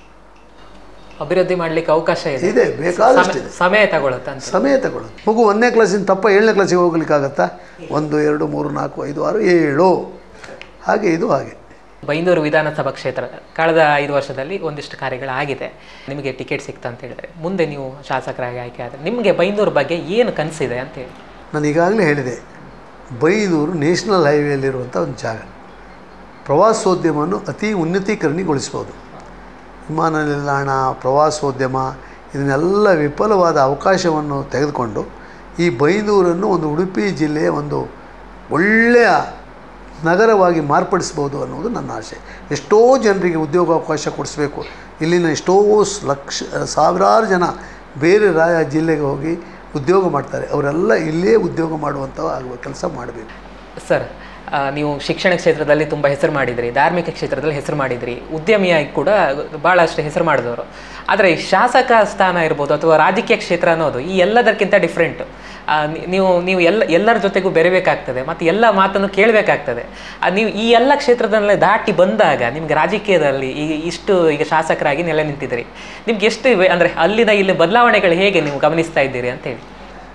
ಅಭಿವೃದ್ಧಿ ಮಾಡ್ಲಿಕ್ಕೆ ಅವಕಾಶ ಇದೆ ಇದೆ ಬೇಕಾದಷ್ಟು ಇದೆ ಸಮಯ- ಸಮಯ ತಗೊಳುತ್ತೆ ಅಂತ ಸಮಯ ತಗೊಳ್ಳೋದು ಮಗು ಒಂದನೇ ಕ್ಲಾಸಿನ ತಪ್ಪ ಏಳನೇ ಕ್ಲಾಸಿಗೆ ಹೋಗ್ಲಿಕ್ಕಾಗತ್ತಾ ಒಂದು ಎರಡು ಮೂರು ನಾಲ್ಕು ಐದು ಆರು ಏಳು ಹಾಗೆ ಇದು ಹಾಗೆ ಬೈಂದೂರು ವಿಧಾನಸಭಾ ಕ್ಷೇತ್ರ ಕಳೆದ ಐದು ವರ್ಷದಲ್ಲಿ ಒಂದಿಷ್ಟು ಕಾರ್ಯಗಳಾಗಿದೆ ನಿಮಗೆ ಟಿಕೆಟ್ ಸಿಕ್ತಾ ಅಂತ ಹೇಳಿದ್ರೆ ಮುಂದೆ ನೀವು ಶಾಸಕರಾಗಿ ಆಯ್ಕೆ ಆದರೆ ನಿಮಗೆ ಬೈಂದೂರು ಬಗ್ಗೆ ಏನು ಕನಸಿದೆ ಅಂತ ಹೇಳಿ ನಾನು ಈಗಾಗಲೇ ಹೇಳಿದೆ ಬೈದೂರು ನ್ಯಾಷನಲ್ ಹೈವೇಲಿರುವಂಥ ಒಂದು ಜಾಗ ಪ್ರವಾಸೋದ್ಯಮವನ್ನು ಅತಿ ಉನ್ನತೀಕರಣಗೊಳಿಸ್ಬೋದು ವಿಮಾನ ನಿಲ್ದಾಣ ಪ್ರವಾಸೋದ್ಯಮ ಇದನ್ನೆಲ್ಲ ವಿಫಲವಾದ ಅವಕಾಶವನ್ನು ತೆಗೆದುಕೊಂಡು ಈ ಬೈದೂರನ್ನು ಒಂದು ಉಡುಪಿ ಜಿಲ್ಲೆಯ ಒಂದು ಒಳ್ಳೆಯ ನಗರವಾಗಿ ಮಾರ್ಪಡಿಸ್ಬೋದು ಅನ್ನೋದು ನನ್ನ ಆಸೆ ಎಷ್ಟೋ ಜನರಿಗೆ ಉದ್ಯೋಗಾವಕಾಶ ಕೊಡಿಸ್ಬೇಕು ಇಲ್ಲಿನ ಎಷ್ಟೋ ಸ್- ಲಕ್ಷ ಸಾವಿರಾರು ಜನ ಬೇರೆ ರಾಯ ಜಿಲ್ಲೆಗೆ ಹೋಗಿ ಉದ್ಯೋಗ ಮಾಡ್ತಾರೆ ಅವರೆಲ್ಲ ಇಲ್ಲೇ ಉದ್ಯೋಗ ಮಾಡುವಂಥ ಆಗುವ ಕೆಲಸ ಮಾಡಬೇಕು ಸರ್ ಆ, ನೀವು ಶಿಕ್ಷಣ ಕ್ಷೇತ್ರದಲ್ಲಿ ತುಂಬ ಹೆಸರು ಮಾಡಿದ್ರಿ ಧಾರ್ಮಿಕ ಕ್ಷೇತ್ರದಲ್ಲಿ ಹೆಸರು ಮಾಡಿದ್ರಿ ಉದ್ಯಮಿಯಾಗಿ ಕೂಡ ಭಾಳಷ್ಟು ಹೆಸರು ಮಾಡಿದವರು ಆದರೆ ಶಾಸಕ ಸ್ಥಾನ ಇರ್ಬೋದು ಅಥವಾ ರಾಜಕೀಯ ಕ್ಷೇತ್ರ ಅನ್ನೋದು ಈ ಎಲ್ಲದಕ್ಕಿಂತ ಡಿಫ್ರೆಂಟು ನೀವು ನೀವು ಎಲ್ಲ ಎಲ್ಲರ ಜೊತೆಗೂ ಬೆರೆಬೇಕಾಗ್ತದೆ ಮತ್ತು ಎಲ್ಲ ಮಾತನ್ನು ಕೇಳಬೇಕಾಗ್ತದೆ ನೀವು ಈ ಎಲ್ಲ ಕ್ಷೇತ್ರದಲ್ಲೇ ದಾಟಿ ಬಂದಾಗ ನಿಮ್ಗೆ ರಾಜಕೀಯದಲ್ಲಿ ಈ ಇಷ್ಟು ಈಗ ಶಾಸಕರಾಗಿ ನೆಲೆ ನಿಂತಿದ್ದೀರಿ ನಿಮ್ಗೆ ಎಷ್ಟು ಇವೆ ಅಂದರೆ ಅಲ್ಲಿನ ಇಲ್ಲಿ ಬದಲಾವಣೆಗಳು ಹೇಗೆ ನೀವು ಗಮನಿಸ್ತಾ ಇದ್ದೀರಿ ಅಂತೇಳಿ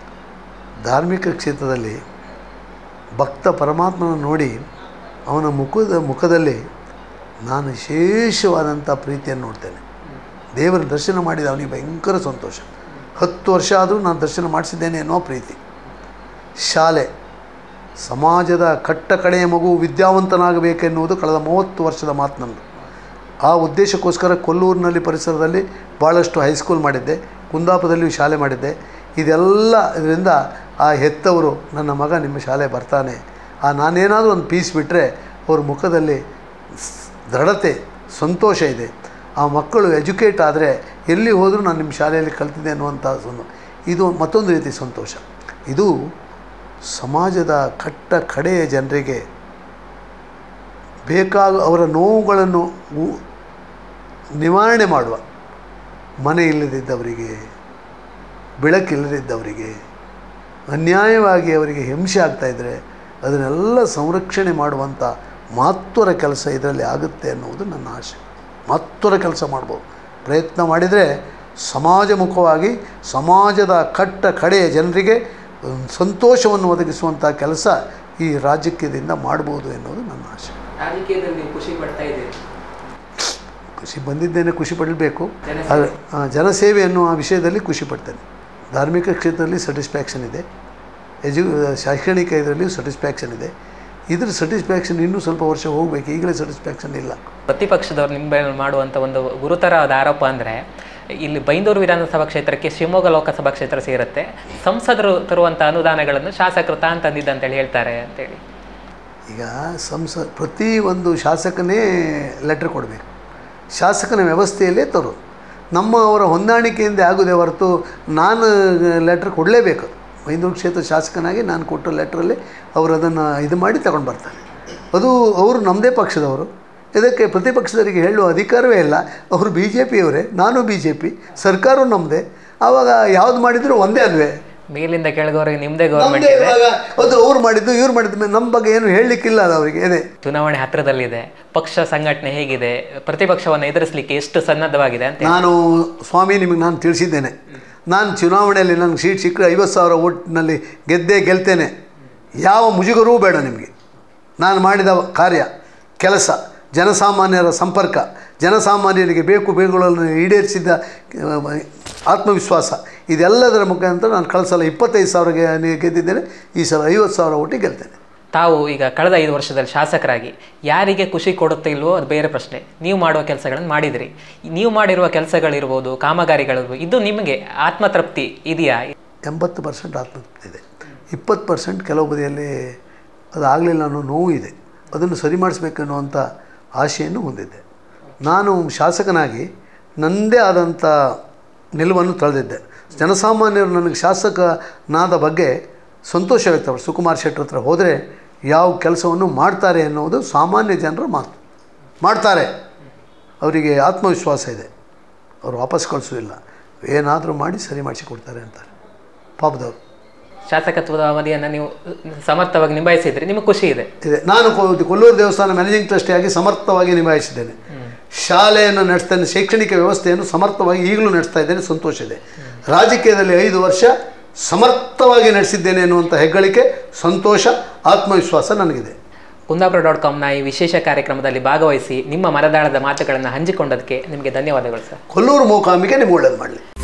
ಧಾರ್ಮಿಕ ಕ್ಷೇತ್ರದಲ್ಲಿ ಭಕ್ತ ಪರಮಾತ್ಮನ ನೋಡಿ ಅವನ ಮುಖದ ಮುಖದಲ್ಲಿ ನಾನು ವಿಶೇಷವಾದಂಥ ಪ್ರೀತಿಯನ್ನು ನೋಡ್ತೇನೆ ದೇವರ ದರ್ಶನ ಮಾಡಿದ ಅವನಿಗೆ ಭಯಂಕರ ಸಂತೋಷ ಹತ್ತು ವರ್ಷ ಆದರೂ ನಾನು ದರ್ಶನ ಮಾಡಿಸಿದ್ದೇನೆ ಅನ್ನೋ ಪ್ರೀತಿ ಶಾಲೆ ಸಮಾಜದ ಕಟ್ಟ ಕಡೆಯ ಮಗು ವಿದ್ಯಾವಂತನಾಗಬೇಕೆನ್ನುವುದು ಕಳೆದ ಮೂವತ್ತು ವರ್ಷದ ಮಾತು ನಂದು ಆ ಉದ್ದೇಶಕ್ಕೋಸ್ಕರ ಕೊಲ್ಲೂರಿನಲ್ಲಿ ಪರಿಸರದಲ್ಲಿ ಭಾಳಷ್ಟು ಹೈಸ್ಕೂಲ್ ಮಾಡಿದ್ದೆ ಕುಂದಾಪುರದಲ್ಲಿಯೂ ಶಾಲೆ ಮಾಡಿದ್ದೆ ಇದೆಲ್ಲ ಇದರಿಂದ ಆ ಹೆತ್ತವರು ನನ್ನ ಮಗ ನಿಮ್ಮ ಶಾಲೆ ಬರ್ತಾನೆ ಆ ನಾನೇನಾದರೂ ಒಂದು ಪೀಸ್ ಬಿಟ್ಟರೆ ಅವ್ರ ಮುಖದಲ್ಲಿ ಸ್- ದೃಢತೆ ಸಂತೋಷ ಇದೆ ಆ ಮಕ್ಕಳು ಎಜುಕೇಟ್ ಆದರೆ ಎಲ್ಲಿ ಹೋದರೂ ನಾನು ನಿಮ್ಮ ಶಾಲೆಯಲ್ಲಿ ಕಲ್ತಿದ್ದೆ ಅನ್ನುವಂಥ ಒಂದು ಇದು ಮತ್ತೊಂದು ರೀತಿ ಸಂತೋಷ ಇದು ಸಮಾಜದ ಕಟ್ಟ ಕಡೆಯ ಜನರಿಗೆ ಬೇಕಾಗ ಅವರ ನೋವುಗಳನ್ನು ಉ- ನಿವಾರಣೆ ಮಾಡುವ ಮನೆ ಇಲ್ಲದಿದ್ದವರಿಗೆ ಬೆಳಕಿಲ್ಲದಿದ್ದವರಿಗೆ ಅನ್ಯಾಯವಾಗಿ ಅವರಿಗೆ ಹಿಂಸೆ ಆಗ್ತಾಯಿದ್ರೆ ಅದನ್ನೆಲ್ಲ ಸಂರಕ್ಷಣೆ ಮಾಡುವಂಥ ಮಹತ್ವರ ಕೆಲಸ ಇದರಲ್ಲಿ ಆಗುತ್ತೆ ಅನ್ನುವುದು ನನ್ನ ಆಸೆ ಮಹತ್ವರ ಕೆಲಸ ಮಾಡ್ಬೋದು ಪ್ರಯತ್ನ ಮಾಡಿದರೆ ಸಮಾಜಮುಖವಾಗಿ ಸಮಾಜದ ಕಟ್ಟ ಕಡೆಯ ಜನರಿಗೆ ಒಂದು ಸಂತೋಷವನ್ನು ಒದಗಿಸುವಂಥ ಕೆಲಸ ಈ ರಾಜಕೀಯದಿಂದ ಮಾಡ್ಬೋದು ಎನ್ನುವುದು ನನ್ನ ಆಸೆ ರಾಜಕೀಯದಲ್ಲಿ ನೀವು ಖುಷಿ ಪಡ್ತಾ ಇದ್ದೀರಿ ಖುಷಿ ಬಂದಿದ್ದೇನೆ ಖುಷಿ ಪಡಬೇಕು ಜನಸೇವೆ. ಆದರೆ ಆ, ಜನಸೇವೆ ಅನ್ನುವ ವಿಷಯದಲ್ಲಿ ಖುಷಿ ಪಡ್ತೇನೆ ಧಾರ್ಮಿಕ ಕ್ಷೇತ್ರದಲ್ಲಿ ಸ್ಯಾಟಿಸ್ಫ್ಯಾಕ್ಷನ್ ಇದೆ ಎಜು ಶೈಕ್ಷಣಿಕ ಇದರಲ್ಲಿ ಸ್ಯಾಟಿಸ್ಫ್ಯಾಕ್ಷನ್ ಇದೆ ಇದ್ರ ಸ್ಯಾಟಿಸ್ಫ್ಯಾಕ್ಷನ್ ಇನ್ನೂ ಸ್ವಲ್ಪ ವರ್ಷ ಹೋಗಬೇಕು ಈಗಲೇ ಸ್ಯಾಟಿಸ್ಫ್ಯಾಕ್ಷನ್ ಇಲ್ಲ ಪ್ರತಿಪಕ್ಷದವ್ರು ನಿಮ್ಮ ಮೇಲೆ ಮಾಡುವಂಥ ಒಂದು ಗುರುತರವಾದ ಆರೋಪ ಅಂದರೆ ಇಲ್ಲಿ ಬೈಂದೂರು ವಿಧಾನಸಭಾ ಕ್ಷೇತ್ರಕ್ಕೆ ಶಿವಮೊಗ್ಗ ಲೋಕಸಭಾ ಕ್ಷೇತ್ರ ಸೇರುತ್ತೆ ಸಂಸದರು ತರುವಂಥ ಅನುದಾನಗಳನ್ನು ಶಾಸಕರು ತಾನು ತಂದಿದ್ದ ಅಂತೇಳಿ ಹೇಳ್ತಾರೆ ಅಂತೇಳಿ ಈಗ ಸಂಸ ಪ್ರತಿ ಒಂದು ಶಾಸಕನೇ ಲೆಟ್ರ್ ಕೊಡಬೇಕು ಶಾಸಕನ ವ್ಯವಸ್ಥೆಯಲ್ಲೇ ತರು ನಮ್ಮ ಅವರ ಹೊಂದಾಣಿಕೆಯಿಂದ ಆಗುದೇ ಹೊರತು ನಾನು ಲೆಟ್ರ್ ಕೊಡಲೇಬೇಕು ಮೈಂದೂರು ಕ್ಷೇತ್ರ ಶಾಸಕನಾಗಿ ನಾನು ಕೊಟ್ಟ ಲೆಟ್ರಲ್ಲಿ ಅವರು ಅದನ್ನು ಇದು ಮಾಡಿ ತಗೊಂಡು ಬರ್ತಾರೆ ಅದು ಅವರು ನಮ್ಮದೇ ಪಕ್ಷದವರು ಇದಕ್ಕೆ ಪ್ರತಿಪಕ್ಷದವರಿಗೆ ಹೇಳುವ ಅಧಿಕಾರವೇ ಇಲ್ಲ ಅವರು ಬಿ ಜೆ ಪಿಯವರೇ ನಾನು ಬಿ ಜೆ ಪಿ ಸರ್ಕಾರವೂ ನಮ್ಮದೇ ಆವಾಗ ಯಾವ್ದು ಮಾಡಿದರೂ ಒಂದೇ ಅಲ್ವೇ ಮೇಲಿಂದ ಕೆಳಗವರೆಗೆ ನಿಮ್ಮದೇ ಗೌರ್ಮೆಂಟ್ ನಮ್ಮದೇ ಇವಾಗ ಅದು ಅವ್ರು ಮಾಡಿದ್ದು ಇವ್ರು ಮಾಡಿದ್ದು ಮೇಲೆ ನಮ್ಮ ಬಗ್ಗೆ ಏನು ಹೇಳಲಿಕ್ಕಿಲ್ಲ ಅದು ಅವರಿಗೆ ಅದೇ ಚುನಾವಣೆ ಹತ್ತಿರದಲ್ಲಿದೆ ಪಕ್ಷ ಸಂಘಟನೆ ಹೇಗಿದೆ ಪ್ರತಿಪಕ್ಷವನ್ನು ಎದುರಿಸಲಿಕ್ಕೆ ಎಷ್ಟು ಸನ್ನದ್ಧವಾಗಿದೆ ಅಂತ ನಾನು ಸ್ವಾಮಿ ನಿಮಗೆ ನಾನು ತಿಳಿಸಿದ್ದೇನೆ ನಾನು ಚುನಾವಣೆಯಲ್ಲಿ ನನಗೆ ಸೀಟ್ ಸಿಕ್ಕರೆ ಐವತ್ತು ಸಾವಿರ ಓಟ್ನಲ್ಲಿ ಗೆದ್ದೇ ಗೆಲ್ತೇನೆ ಯಾವ ಮುಜುಗರೂ ಬೇಡ ನಿಮಗೆ ನಾನು ಮಾಡಿದ ಕಾರ್ಯ ಕೆಲಸ ಜನಸಾಮಾನ್ಯರ ಸಂಪರ್ಕ ಜನಸಾಮಾನ್ಯರಿಗೆ ಬೇಕು ಬೇಗುಗಳನ್ನು ಈಡೇರಿಸಿದ ಆ, ಆತ್ಮವಿಶ್ವಾಸ ಇದೆಲ್ಲದರ ಮುಖಾಂತರ ನಾನು ಕಳೆದ ಸಲ ಇಪ್ಪತ್ತೈದು ಸಾವಿರ ಗೆ- ಗೆದ್ದಿದ್ದೇನೆ ಈ ಸಲ ಐವತ್ತು ಸಾವಿರ ಒಟ್ಟಿಗೆ ಗೆಲ್ತೇನೆ ತಾವು ಈಗ ಕಳೆದ ಐದು ವರ್ಷದಲ್ಲಿ ಶಾಸಕರಾಗಿ ಯಾರಿಗೆ ಖುಷಿ ಕೊಡುತ್ತೆ ಇಲ್ವೋ ಅದು ಬೇರೆ ಪ್ರಶ್ನೆ ನೀವು ಮಾಡುವ ಕೆಲಸಗಳನ್ನು ಮಾಡಿದಿರಿ ನೀವು ಮಾಡಿರುವ ಕೆಲಸಗಳಿರ್ಬೋದು ಕಾಮಗಾರಿಗಳಿರ್ಬೋದು ಇದು ನಿಮಗೆ ಆತ್ಮತೃಪ್ತಿ ಇದೆಯಾ ಎಂಬತ್ತು ಪರ್ಸೆಂಟ್ ಆತ್ಮತೃಪ್ತಿ ಇದೆ ಇಪ್ಪತ್ತು ಪರ್ಸೆಂಟ್ ಕೆಲವು ಬದಿಯಲ್ಲಿ ಅದು ಆಗಲಿಲ್ಲ ಅನ್ನೋ ನೋವು ಇದೆ ಅದನ್ನು ಸರಿ ಮಾಡಿಸ್ಬೇಕನ್ನುವಂಥ ಆಶೆಯನ್ನು ಹೊಂದಿದ್ದೆ ನಾನು ಶಾಸಕನಾಗಿ ನನ್ನದೇ ಆದಂಥ ನಿಲುವನ್ನು ತಳೆದಿದ್ದೆ ಜನಸಾಮಾನ್ಯರು ನನಗೆ ಶಾಸಕನಾದ ಬಗ್ಗೆ ಸಂತೋಷ ವ್ಯಕ್ತಪಡಿಸಿ ಸುಕುಮಾರ್ ಶೆಟ್ಟರ್ ಹತ್ರ ಹೋದರೆ ಯಾವ ಕೆಲಸವನ್ನು ಮಾಡ್ತಾರೆ ಎನ್ನುವುದು ಸಾಮಾನ್ಯ ಜನರ ಮಾತು ಮಾಡ್ತಾರೆ ಅವರಿಗೆ ಆತ್ಮವಿಶ್ವಾಸ ಇದೆ ಅವರು ವಾಪಸ್ ಕಳಿಸೋದಿಲ್ಲ ಏನಾದರೂ ಮಾಡಿ ಸರಿ ಮಾಡಿಸಿಕೊಡ್ತಾರೆ ಅಂತಾರೆ ಪಾಪದವರು ಶಾಸಕತ್ವದ ಅವಧಿಯನ್ನು ನೀವು ಸಮರ್ಥವಾಗಿ ನಿಭಾಯಿಸಿದ್ರಿ ನಿಮಗೆ ಖುಷಿ ಇದೆ ಇದೆ ನಾನು ಕೊ- ಕೊಲ್ಲೂರು ದೇವಸ್ಥಾನ ಮ್ಯಾನೇಜಿಂಗ್ ಟ್ರಸ್ಟಿಯಾಗಿ ಸಮರ್ಥವಾಗಿ ನಿಭಾಯಿಸಿದ್ದೇನೆ ಶಾಲೆಯನ್ನು ನಡೆಸ್ತೇನೆ ಶೈಕ್ಷಣಿಕ ವ್ಯವಸ್ಥೆಯನ್ನು ಸಮರ್ಥವಾಗಿ ಈಗಲೂ ನಡೆಸ್ತಾ ಇದ್ದೇನೆ ಸಂತೋಷ ಇದೆ ರಾಜಕೀಯದಲ್ಲಿ ಐದು ವರ್ಷ ಸಮರ್ಥವಾಗಿ ನಡೆಸಿದ್ದೇನೆ ಎನ್ನುವಂಥ ಹೆಗ್ಗಳಿಕೆ ಸಂತೋಷ ಆತ್ಮವಿಶ್ವಾಸ ನನಗಿದೆ ಕುಂದಾಪುರ ಡಾಟ್ ಕಾಮ್ನ ಈ ವಿಶೇಷ ಕಾರ್ಯಕ್ರಮದಲ್ಲಿ ಭಾಗವಹಿಸಿ ನಿಮ್ಮ ಮನದಾಳದ ಮಾತುಗಳನ್ನು ಹಂಚಿಕೊಂಡದಕ್ಕೆ ನಿಮಗೆ ಧನ್ಯವಾದಗಳು ಸರ್ ಕೊಲ್ಲೂರು ಮೂಕಾಂಬಿಕೆ ನಿಮ್ಗೆ ಒಳ್ಳೇದು ಮಾಡಲಿ